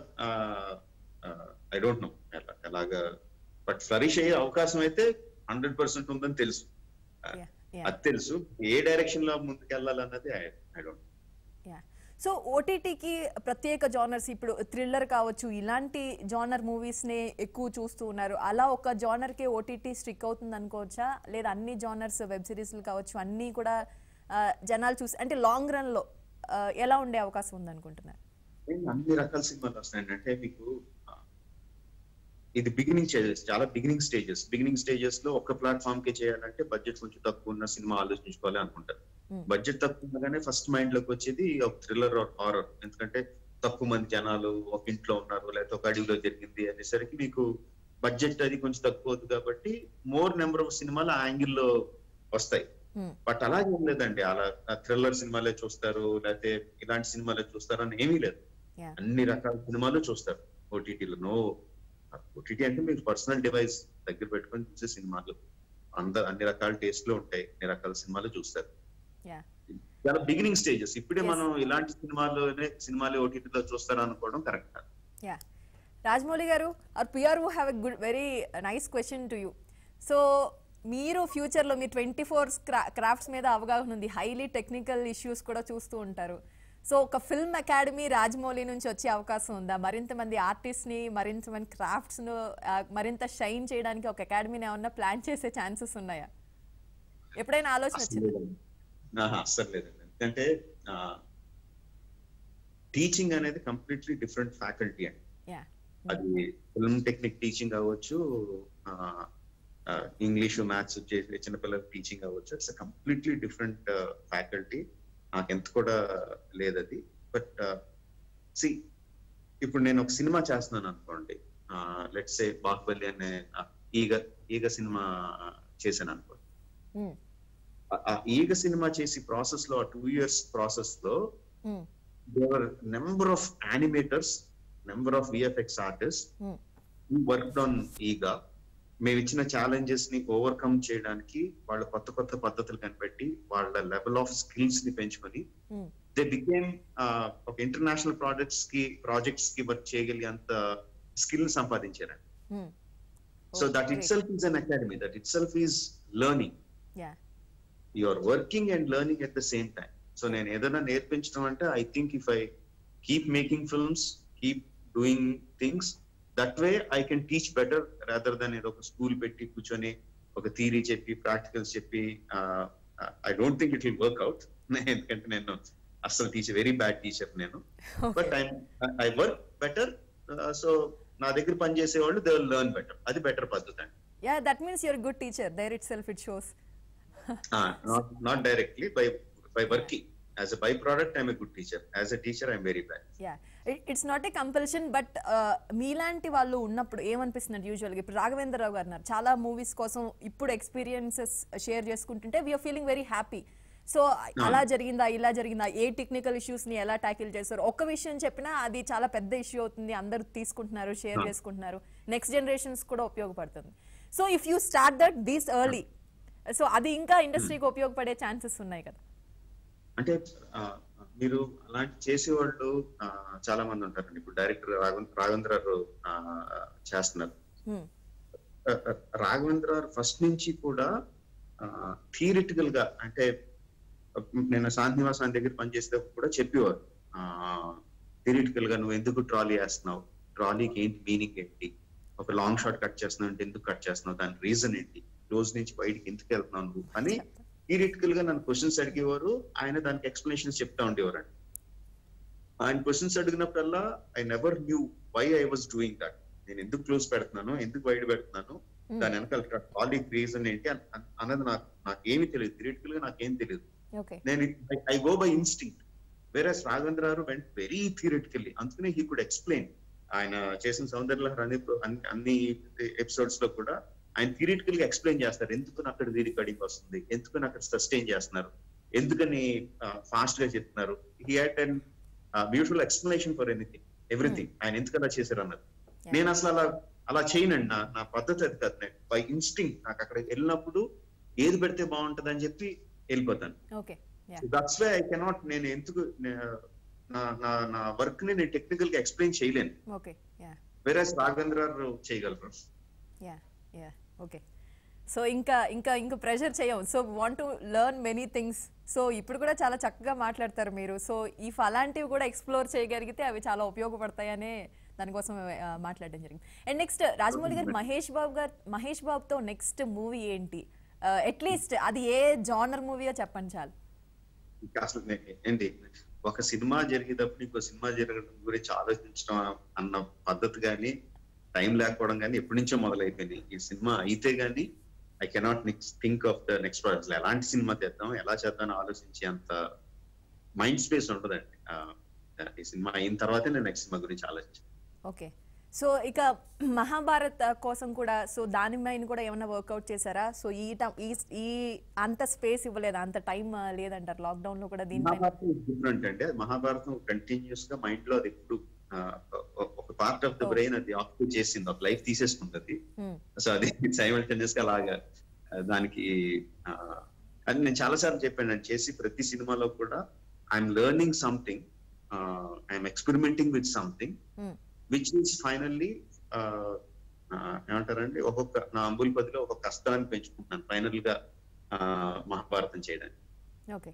ఐ డోంట్ నో ఎలాగా బట్ ఫ్లరిష్ అయ్యే అవకాశం అయితే హండ్రెడ్ పర్సెంట్ ఉందని తెలుసు Yeah, yeah. అది తెలుసు ఏ డైరెక్షన్ లో ముందుకు వెళ్ళాలన్నది ఐ డోంట్ యా సో ఓటీటీకి ప్రత్యేక జానర్స్ ఇప్పుడు థ్రిల్లర్ కావచ్చు ఇలాంటి జానర్ మూవీస్ని ఎక్కువ చూస్తూ ఉన్నారు అలా ఒక జానర్కి ఓటీటీ స్ట్రిక్ అవుతుంది అనుకోవచ్చా లేదా అన్ని జానర్స్ వెబ్ సిరీస్లు కావచ్చు అన్నీ కూడా ఆ, జనాలు చూసి అంటే లాంగ్ రన్లో ఎలా ఉండే అవకాశం ఉందనుకుంటున్నారు అన్ని రకాల సినిమాలు వస్తాయండి అంటే మీకు ఆ, ఇది బిగినింగ్ స్టేజెస్ చాలా బిగినింగ్ స్టేజెస్ బిగినింగ్ స్టేజెస్ లో ఒక ప్లాట్ఫామ్ కి చేయాలంటే బడ్జెట్ కొంచెం తక్కువ ఉన్న సినిమా ఆలోచించుకోవాలి అనుకుంటారు Hmm. బడ్జెట్ తక్కువ ఉండగానే ఫస్ట్ మైండ్ లోకి వచ్చేది ఒక థ్రిల్లర్ హారర్ ఎందుకంటే తక్కువ మంది జనాలు ఒక ఇంట్లో ఉన్నారు లేకపోతే ఒక అడవిలో జరిగింది అనేసరికి మీకు బడ్జెట్ అది కొంచెం తక్కువ అవుతుంది కాబట్టి మోర్ నెంబర్ ఆఫ్ సినిమాలు ఆ యాంగిల్ లో వస్తాయి Hmm. బట్ అలాగే ఏం లేదండి అలా థ్రిల్లర్ సినిమాలే చూస్తారు లేకపోతే ఇలాంటి సినిమాలే చూస్తారు అని ఏమీ లేదు Yeah. అన్ని రకాల సినిమాలు చూస్తారు ఓటీటీలో నో ఓటీటీ అంటే మీరు పర్సనల్ డివైస్ దగ్గర పెట్టుకొని చూసే సినిమాలు అందరు అన్ని రకాల టేస్ట్ లో ఉంటాయి అన్ని రకాల సినిమాలు చూస్తారు యా చాలా బిగినింగ్ స్టేజెస్ ఇప్పుడే Yes. మనం ఇలాంటి సినిమాలోనే సినిమాలు ఓటీటీలో చూస్తారు అనుకోవడం కరెక్ట్ కాదు యా రాజమౌళి గారు are PR have a good very nice question to you so మీరు ఫ్యూచర్లో మీ ట్వంటీ ఫోర్ క్రాఫ్ట్స్ మీద అవగాహన ఉంది హైలీ టెక్నికల్ ఇష్యూస్ కూడా చూస్తూ ఉంటారు సో ఒక ఫిల్మ్ అకాడమీ రాజమౌళి నుంచి వచ్చే అవకాశం ఉందా మరింత మంది ఆర్టిస్ట్ని మరింత మంది క్రాఫ్ట్స్ను మరింత షైన్ చేయడానికి ఒక అకాడమీని ఏమన్నా ప్లాన్ చేసే ఛాన్సెస్ ఉన్నాయా ఎప్పుడైనా ఆలోచన అసలు వచ్చింది లేదండి. ఆహా, అస్సలు లేదండి ఎందుకంటే టీచింగ్ అనేది కంప్లీట్లీ డిఫరెంట్ ఫ్యాకల్టీ అండి యా అది ఫిల్మ్ టెక్నిక్ టీచింగ్ అవ్వచ్చు ఇంగ్లీష్ మ్యాథ్స్ చిన్నపిల్లల టీచింగ్ అవ్వచ్చు ఇట్స్ కంప్లీట్లీ డిఫరెంట్ ఫ్యాకల్టీ నాకు ఎంత కూడా లేదు అది బట్ సి ఇప్పుడు నేను ఒక సినిమా చేస్తున్నాను అనుకోండి లెట్స్ సే బాహుబలి అనే ఆ, ఈగ ఈగ సినిమా చేశాను అనుకోండి Mm, ఆ- ఆ ఈగ సినిమా చేసి ప్రాసెస్ లో ఆ టూ ఇయర్స్ ప్రాసెస్ లో mm, they were number of animators number of VFX artist mm, work on Eega మేము ఇచ్చిన ఛాలెంజెస్ ని ఓవర్కమ్ చేయడానికి వాళ్ళ కొత్త కొత్త పద్ధతులు కనిపెట్టి వాళ్ళ లెవెల్ ఆఫ్ స్కిల్స్ ని పెంచుకొని mm. దే బికేమ్ ఒక ఇంటర్నేషనల్ ప్రాజెక్ట్స్ కి ప్రాజెక్ట్స్ కి వర్క్ చేయగలిగేంత స్కిల్ సంపాదించారండి mm. So Oh, that great. Itself is an academy that itself is learning Yeah. You are working and learning at the same time so నేను ఏదైనా నేర్పించడం అంటే I think if I keep making films keep doing things that way I can teach better rather than ఏదో ఒక school పెట్టి కూర్చొని ఒక theory చెప్పి ప్రాక్టికల్స్ చెప్పి I don't think it will work out ఎందుకంటే నేను అసలు టీచర్ వెరీ బ్యాడ్ టీచర్ నేను but I I work better so నా దగ్గర పనిచేసే వాళ్ళు దే విల్ లెర్న్ బెటర్ అది బెటర్ పద్ధతి అండి yeah that means your good teacher there itself it shows not not directly by by working as a byproduct I'm a good teacher as a teacher I'm very bad yeah it's not a compulsion but మీలాంటి వాళ్ళు ఉన్నప్పుడు ఏమనిపిస్తుంది యూజువల్గా ఇప్పుడు రాఘవేంద్రరావు గారు ఉన్నారు చాలా movies కోసం ఇప్పుడు ఎక్స్పీరియన్సెస్ షేర్ చేసుకుంటుంటే we're feeling very happy so అలా జరిగిందా ఇలా జరిగిందా ఏ టెక్నికల్ ఇష్యూస్ ని ఎలా ట్యాకిల్ చేస్తారు ఒక్క విషయం చెప్పినా అది చాలా పెద్ద ఇష్యూ అవుతుంది అందరూ తీసుకుంటున్నారు షేర్ Ah. చేసుకుంటున్నారు నెక్స్ట్ జనరేషన్స్ కూడా ఉపయోగపడుతుంది so if you start that these early so అది ఇంకా ఇండస్ట్రీకి ఉపయోగపడే ఛాన్సెస్ ఉన్నాయి కదా అంటే ఆ, మీరు అలాంటి చేసేవాళ్ళు ఆ, చాలా మంది ఉంటారండి ఇప్పుడు డైరెక్టర్ రాఘవేంద్ర గారు ఆ, చేస్తున్నారు Hmm. రాఘవేంద్ర ఫస్ట్ నుంచి కూడా థియరిటికల్ గా అంటే నేను శాంతినివాసాన్ని దగ్గర పనిచేసేటప్పుడు కూడా చెప్పేవారు థియరిటికల్ గా నువ్వు ఎందుకు ట్రాలీ వేస్తున్నావు ట్రాలీకి ఏంటి మీనింగ్ ఏంటి ఒక లాంగ్ షాట్ కట్ చేస్తున్నావు అంటే ఎందుకు కట్ చేస్తున్నావు దాని రీజన్ ఏంటి రోజు నుంచి బయటికి ఎందుకు వెళ్తున్నావు నువ్వు అని థియరిటికల్ గా నన్ను క్వశ్చన్స్ అడిగేవారు ఆయన దానికి ఎక్స్ప్లెనేషన్స్ చెప్తా ఉండేవారు ఆయన క్వశ్చన్స్ అడిగినప్పుడల్లా I never knew why I was doing that నేను ఎందుకు క్లోజ్ పెడుతున్నాను ఎందుకు బయట పెడుతున్నాను Hmm. దాని వెనకాల కాలిక్ రీజన్ ఏంటి అన్- అన్- అన్నది నాకు నాకు ఏమీ తెలియదు థియరిటికల్ గా నాకేం తెలియదు ఓకే నేను ఐ గో బై ఇన్స్టింక్ట్ వేరే రాఘవేంద్ర గారు వెంట్ వెరీ థియరిటికల్లీ అందుకనే హీ కుడ్ ఎక్స్ప్లెయిన్ ఆయన చేసిన సౌందర్యలహర్ అన్ని అన్ని- అన్ని ఎపిసోడ్స్ లో కూడా ఆయన థియరిటికల్ గా ఎక్స్ప్లెయిన్ చేస్తారు ఎందుకు అక్కడ వీరి కడింగ్ వస్తుంది ఎందుకని అక్కడ సస్టైన్ చేస్తున్నారు ఎందుకని ఫాస్ట్ గా చెప్తున్నారు he had and beautiful explanation for anything everything ఆయన ఎందుకు అలా చేశారు అన్నది Yeah. నేను అసలు అలా అలా చేయనండి నా నా పద్ధతి అది కాదు నేను బై ఇన్స్టింగ్ నాకు అక్కడికి వెళ్ళినప్పుడు ఏది పెడితే బాగుంటది అని చెప్పి వెళ్ళిపోతాను okay yeah that's way I cannot నేను ఎందుకు నా నా నా వర్క్ ని నేను టెక్నికల్ గా ఎక్స్ప్లెయిన్ చేయలేను ఓకే యా వేరే రాఘవేంద్ర గారు చేయగలరు యా యా ఓకే సో ఇంకా ఇంకా ఇంకా ప్రెషర్ చేయం so want to learn many things so ఇప్పుడు కూడా చాలా చక్కగా మాట్లాడతారు మీరు సో ఇఫ్ అలాంటివి కూడా ఎక్స్ప్లోర్ చేయగలిగితే అవి చాలా ఉపయోగపడతాయనే దానికోసం ఆ, మాట్లాడడం జరిగింది అండ్ నెక్స్ట్ రాజమౌళి గారు మహేష్ బాబు గారు మహేష్ బాబుతో నెక్స్ట్ మూవీ ఏంటి అట్లీస్ట్ అది ఏ జానర్ మూవీయో చెప్పండి చాలు ఇంకా అసలు నే- ఏంటి ఒక సినిమా జరిగేటప్పుడు ఇంకో సినిమా జరగడం గురించి ఆలోచించడం అన్న పద్ధతి కానీ టైం లేకపోవడం కానీ ఎప్పటి నుంచో మొదలైపోయింది ఈ సినిమా అయితే గానీ I cannot next think of the next project అసలు ఎలాంటి సినిమా తెద్దాం ఎలా చేద్దాం ఆలోచించే అంత మైండ్ స్పేస్ ఉండదండి ఆ, ఈ సినిమా అయిన తర్వాతే నేను నెక్స్ట్ సినిమా గురించి ఆలోచించాను ఓకే సో ఇక మహాభారత్ ఆ, కోసం కూడా సో దాని మీద కూడా ఏమైనా వర్కౌట్ చేశారా సో ఈ ట- ఈ ఈ అంత స్పేస్ ఇవ్వలేదు అంత టైం లేదంటారు లాక్డౌన్ లో కూడా దీనిపైన మహాభారతం డిఫరెంట్ అండి అది మహాభారతం కంటిన్యూస్ గా మైండ్ లో అది ఎప్పుడు ఆ, ఒక- ఒక part of the Oh. Brain అది ఆక్యుపై చేసింది ఒక లైఫ్ తీసేసుకుంటది Hmm. సో అది సైమల్టేనియస్ గా అలాగా ఆ, దానికి ఆ, అది నేను చాలా సార్లు చెప్పాను నేను చేసి ప్రతి సినిమాలో కూడా I'm learning something I'm experimenting with something Hmm. Which is finally ఏమంటారండి ఒక్కొక్క నా అంబుల్పతిలో ఒక్కొక్క కష్టాన్ని పెంచుకుంటున్నాను ఫైనల్ గా ఆ, మహాభారతం చేయడానికి ఓకే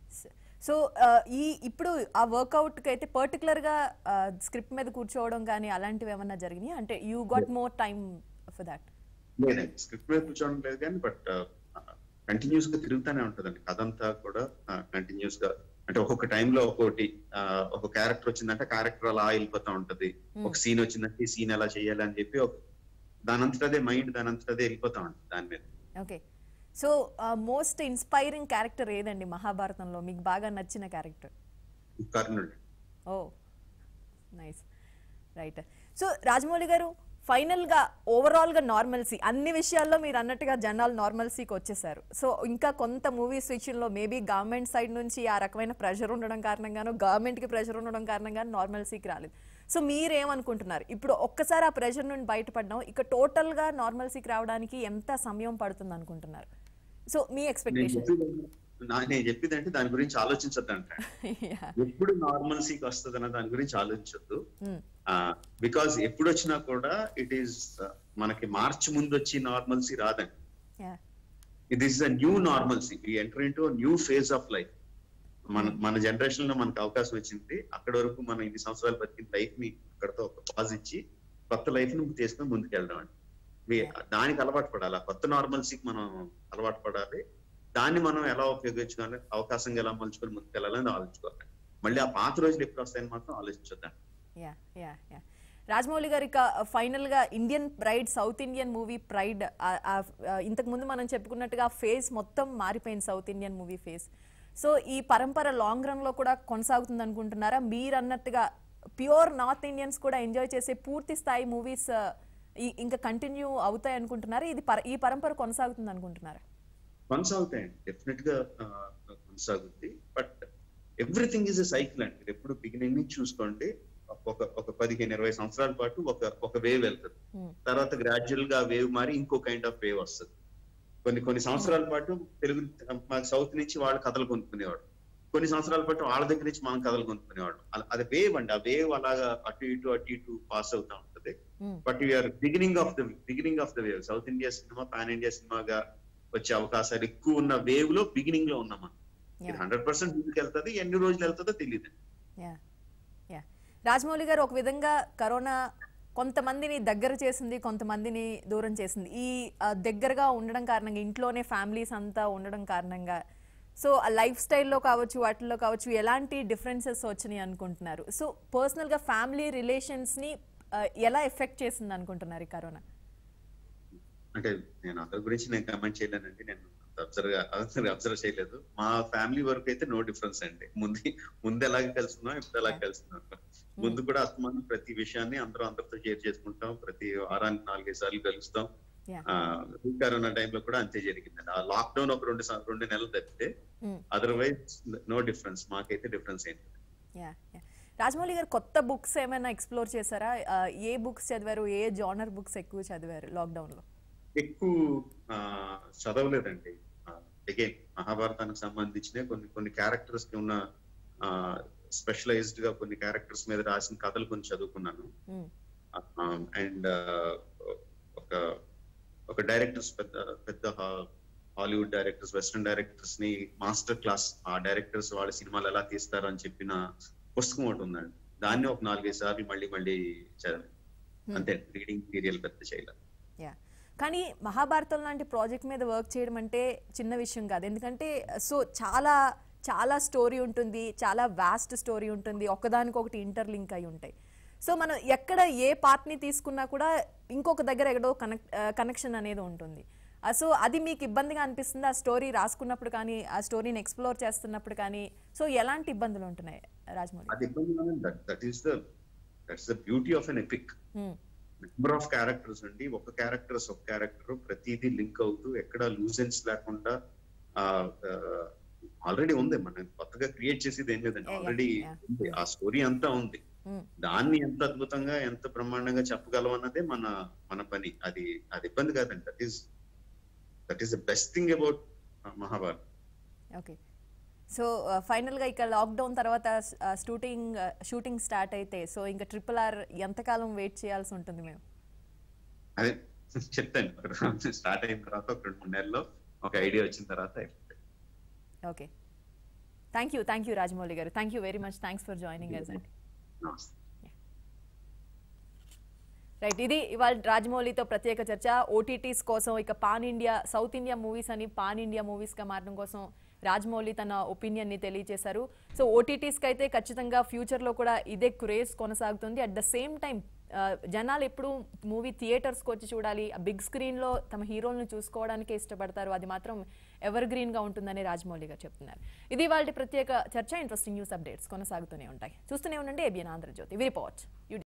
సో ఈ ఇప్పుడు ఆ వర్కౌట్కి అయితే పర్టికులర్గా స్క్రిప్ట్ మీద కూర్చోవడం కానీ అలాంటివి ఏమన్నా జరిగినాయి అంటే you got more time for that లేదండి స్క్రిప్ట్ మీద కూర్చోవడం లేదు కానీ బట్ కంటిన్యూస్ గా తిరుగుతూనే ఉంటదండి కథ అంతా కూడా కంటిన్యూస్ గా అంటే ఒక్కొక్క టైంలో ఒక్కొక్కటి ఆ, ఒక క్యారెక్టర్ వచ్చిందంటే క్యారెక్టర్ అలా వెళ్ళిపోతా ఉంటది ఒక సీన్ వచ్చిందంటే ఈ సీన్ ఎలా చేయాలి అని చెప్పి ఒక దానంతటదే మైండ్ దానంతటదే వెళ్ళిపోతా ఉంటుంది దాని మీద okay so most inspiring character ఏదండి మహాభారతంలో మీకు బాగా నచ్చిన క్యారెక్టర్ కర్ణుడు oh nice right so Rajamouli గారు ఫైనల్గా ఓవరాల్గా నార్మల్సీ అన్ని విషయాల్లో మీరు అన్నట్టుగా జనాలు నార్మల్సీకి వచ్చేసారు సో ఇంకా కొంత మూవీస్ విషయంలో మేబీ గవర్నమెంట్ సైడ్ నుంచి ఆ రకమైన ప్రెషర్ ఉండడం కారణంగానో గవర్నమెంట్కి ప్రెషర్ ఉండడం కారణంగా నార్మల్సీకి రాలేదు సో మీరేమనుకుంటున్నారు ఇప్పుడు ఒక్కసారి ఆ ప్రెషర్ నుండి బయటపడ్డాం ఇక టోటల్గా నార్మల్సీకి రావడానికి ఎంత సమయం పడుతుంది అనుకుంటున్నారు సో మీ నేను ఎక్స్పెక్టేషన్ చెప్పేది- నా- నేను చెప్పేది అంటే దాని గురించి ఆలోచించద్దు అంట ఎప్పుడు నార్మల్సీకి వస్తుంది అన్న దాని గురించి ఆలోచించొద్దు బికాస్ ఎప్పుడు వచ్చినా కూడా ఇట్ ఈస్ మనకి మార్చ్ ముందు వచ్చి నార్మల్సీ రాదండి ఇది is a new normalcy we enter into new phase of life మన మన జనరేషన్ లో మనకు అవకాశం వచ్చింది అక్కడ వరకు మనం ఇన్ని సంవత్సరాలు బతికిన లైఫ్ ని అక్కడతో ఒక పాజ్ ఇచ్చి కొత్త లైఫ్ ని తీసుకొని ముందుకు వెళ్దాం అండి వి- దానికి అలవాటు పడాలి ఆ కొత్త నార్మల్సీకి మనం అలవాటు పడాలి దాన్ని మనం ఎలా ఉపయోగించుకోవాలి అవకాశంగా ఎలా మలుచుకొని ముందుకు వెళ్ళాలని ఆలోచించుకోవాలి మళ్ళీ ఆ పాత రోజులు ఎప్పుడు వస్తాయని మాత్రం ఆలోచించొద్దాం యా యా యా రాజమౌళి గారు ఇక ఫైనల్ గా Indian pride south Indian movie pride ఇంతకు ముందు మనం చెప్పుకున్నట్టుగా ఫేస్ మొత్తం మారిపోయింది south Indian movie phase so ఈ పరంపర లాంగ్ రన్ లో కూడా కొనసాగుతుంది అనుకుంటున్నారా మీరు అన్నట్టుగా ప్యూర్ నార్త్ ఇండియన్స్ కూడా ఎంజాయ్ చేసే పూర్తి స్థాయి మూవీస్ ఇంకా కంటిన్యూ అవుతాయి అనుకుంటున్నారా ఇది పర- ఈ పరంపర కొనసాగుతుంది అనుకుంటున్నారా కొనసాగుతాయండి డెఫినెట్ గా ఆ, కొనసాగుద్ది but everything is a cycle అండి మీరు ఎప్పుడు బిగినింగ్ నుంచి చూసుకోండి ఒక ఒక పదిహేను ఇరవై సంవత్సరాల పాటు ఒక ఒక వేవ్ వెళ్తుంది Hmm. తర్వాత గ్రాడ్యువల్ గా వేవ్ మారి ఇంకో కైండ్ ఆఫ్ వేవ్ వస్తుంది కొన్ని కొన్ని సంవత్సరాల పాటు తెలుగు మాకు సౌత్ నుంచి వాళ్ళు కథలు కొనుక్కునేవాడు కొన్ని సంవత్సరాల పాటు వాళ్ళ దగ్గర నుంచి మనం కథలు కొనుక్కునేవాడు అల- అది వేవ్ అండి ఆ వేవ్ అలాగా అటు ఇటు అటు ఇటు పాస్ అవుతా ఉంటది Hmm. But you're beginning of the beginning of the wave south India cinema pan India సినిమాగా వచ్చే అవకాశాలు ఎక్కువ ఉన్న వేవ్ లో బిగినింగ్ లో ఉన్నాం మనం ఇది Yeah. హండ్రెడ్ పర్సెంట్ ముందుకు వెళ్తుంది ఎన్ని రోజులు వెళ్తుందో తెలియదు యా యా రాజమౌళి గారు ఒక విధంగా కరోనా కొంతమందిని దగ్గర చేసింది కొంతమందిని దూరం చేసింది ఈ ఆ, దగ్గరగా ఉండడం కారణంగా ఇంట్లోనే ఫ్యామిలీస్ అంతా ఉండడం కారణంగా సో ఆ లైఫ్ స్టైల్లో కావచ్చు వాటిల్లో కావచ్చు ఎలాంటి డిఫరెన్సెస్ వచ్చినాయి అనుకుంటున్నారు సో పర్సనల్గా ఫ్యామిలీ రిలేషన్స్ని ఎలా ఎఫెక్ట్ చేసింది అనుకుంటున్నారు ఈ కరోనా అంటే నేను అందరి గురించి నేను కమెంట్ చేయలేనండి నేను అబ్జర్వ్ అబ్జర్వ్ చేయలేదు మా ఫ్యామిలీ వరకు అయితే నో డిఫరెన్స్ అండి ముందు ముందు ఎలాగ కలుస్తున్నాం ఇప్పుడు ఎలాగ కలుస్తున్నాం ముందు కూడా అస్తమానం ప్రతి విషయాన్ని అందరూ అందరితో షేర్ చేసుకుంటాం ప్రతి వారానికి నాలుగైదు సార్లు కలుస్తాం Yeah. ఆ, ఈ కరోనా టైంలో కూడా అంతే జరిగిందండి ఆ లాక్డౌన్ ఒక రెండు సం- రెండు నెలలు తప్పితే Mm. అదర్వైజ్ నో డిఫరెన్స్ మాకైతే డిఫరెన్స్ ఏంటి యా యా రాజమౌళి గారు కొత్త బుక్స్ ఏమైనా ఎక్స్ప్లోర్ చేశారా ఆ, ఏ బుక్స్ చదివారు ఏ జానర్ బుక్స్ ఎక్కువ చదివారు లాక్డౌన్లో ఎక్కువ ఆ, చదవలేదండి అగైన్ మహాభారతానికి సంబంధించిన కొన్ని కొన్ని క్యారెక్టర్స్ కి ఉన్న స్పెషలైజ్డ్ గా కొన్ని క్యారెక్టర్స్ మీద రాసిన కథలు కొన్ని చదువుకున్నాను మ్మ్. అండ్ ఒక ఒక డైరెక్టర్స్ పెద్ద పెద్ద హాలీవుడ్ డైరెక్టర్స్ వెస్టర్న్ డైరెక్టర్స్ ని మాస్టర్ క్లాస్ ఆ డైరెక్టర్స్ వాళ్ళ సినిమాలు ఎలా తీస్తారు అని చెప్పిన పుస్తకం ఒకటి ఉందండి దాన్ని ఒక నాలుగైదు సార్లు మళ్ళీ మళ్ళీ చదివాను అంతే రీడింగ్ సీరియల్ పెద్ద చేయలేదు యా కానీ మహాభారతం లాంటి ప్రాజెక్ట్ మీద వర్క్ చేయడం అంటే చిన్న విషయం కాదు ఎందుకంటే సో చాలా చాలా స్టోరీ ఉంటుంది చాలా వాస్ట్ స్టోరీ ఉంటుంది ఒకదానికొకటి ఇంటర్లింక్ అయి ఉంటాయి సో మనం ఎక్కడ ఏ పార్ట్ని తీసుకున్నా కూడా ఇంకొక దగ్గర ఎక్కడో కనెక్ట్ కనెక్షన్ అనేది ఉంటుంది సో అది మీకు ఇబ్బందిగా అనిపిస్తుంది ఆ స్టోరీ రాసుకున్నప్పుడు కానీ ఆ స్టోరీని ఎక్స్ప్లోర్ చేస్తున్నప్పుడు కానీ సో ఎలాంటి ఇబ్బందులు ఉంటున్నాయి రాజమౌళి అది ఇబ్బంది that that is the that's the beauty of an epic Hmm. Number of characters అండి ఒక క్యారెక్టర్స్ ఒక క్యారెక్టర్ ప్రతిదీ లింక్ అవుతూ ఎక్కడ లూజెన్స్ లేకుండా ఆల్రెడీ ఉంది మనం కొత్తగా క్రియేట్ చేసేది ఏం లేదండి Yeah, yeah, ఆల్రెడీ yeah. ఉంది ఆ స్టోరీ అంతా ఉంది Hmm. దాన్ని ఎంత అద్భుతంగా ఎంత బ్రహ్మాండంగా చెప్పగలం అన్నదే మన మన పని అది అది ఇబ్బంది కాదండి that is that is the best thing about Mahabharat okay so ఫైనల్గా ఇక లాక్డౌన్ తర్వాత షూటింగ్ షూటింగ్ స్టార్ట్ అయితే సో ఇంకా ట్రిపుల్ ఆర్ ఎంతకాలం వెయిట్ చేయాల్సి ఉంటుంది మేము అదే చెప్తాను స్టార్ట్ అయిన తర్వాత ఒక రెండు మూడు నెలల్లో ఒక ఐడియా వచ్చిన తర్వాత అయిపోతుంది okay thank you thank you Rajamouli గారు thank you very much thanks for joining us అండి నమస్తే రైట్ ఇది ఇవాళ రాజమౌళితో ప్రత్యేక చర్చ ఓటీటీస్ కోసం ఇక pan India south India movies అని పాన్ ఇండియా మూవీస్గా మారడం కోసం రాజమౌళి తన ఒపీనియన్ని తెలియజేశారు సో ఓటీటీస్కి అయితే ఖచ్చితంగా ఫ్యూచర్లో కూడా ఇదే క్రేజ్ కొనసాగుతుంది అట్ ద సేమ్ టైం జనాలు ఎప్పుడు మూవీ థియేటర్స్కి వచ్చి చూడాలి ఆ బిగ్ స్క్రీన్లో తమ హీరోలను చూసుకోవడానికే ఇష్టపడతారు అది మాత్రం ఎవర్ గ్రీన్గా ఉంటుందని రాజమౌళి గారు చెప్తున్నారు ఇది వాళ్ళ ప్రత్యేక చర్చ ఇంట్రెస్టింగ్ న్యూస్ అప్డేట్స్ కొనసాగుతూనే ఉంటాయి చూస్తూనే ఉండండి ఏబిఎన్ ఆంధ్రజ్యోతి వి రిపోర్ట్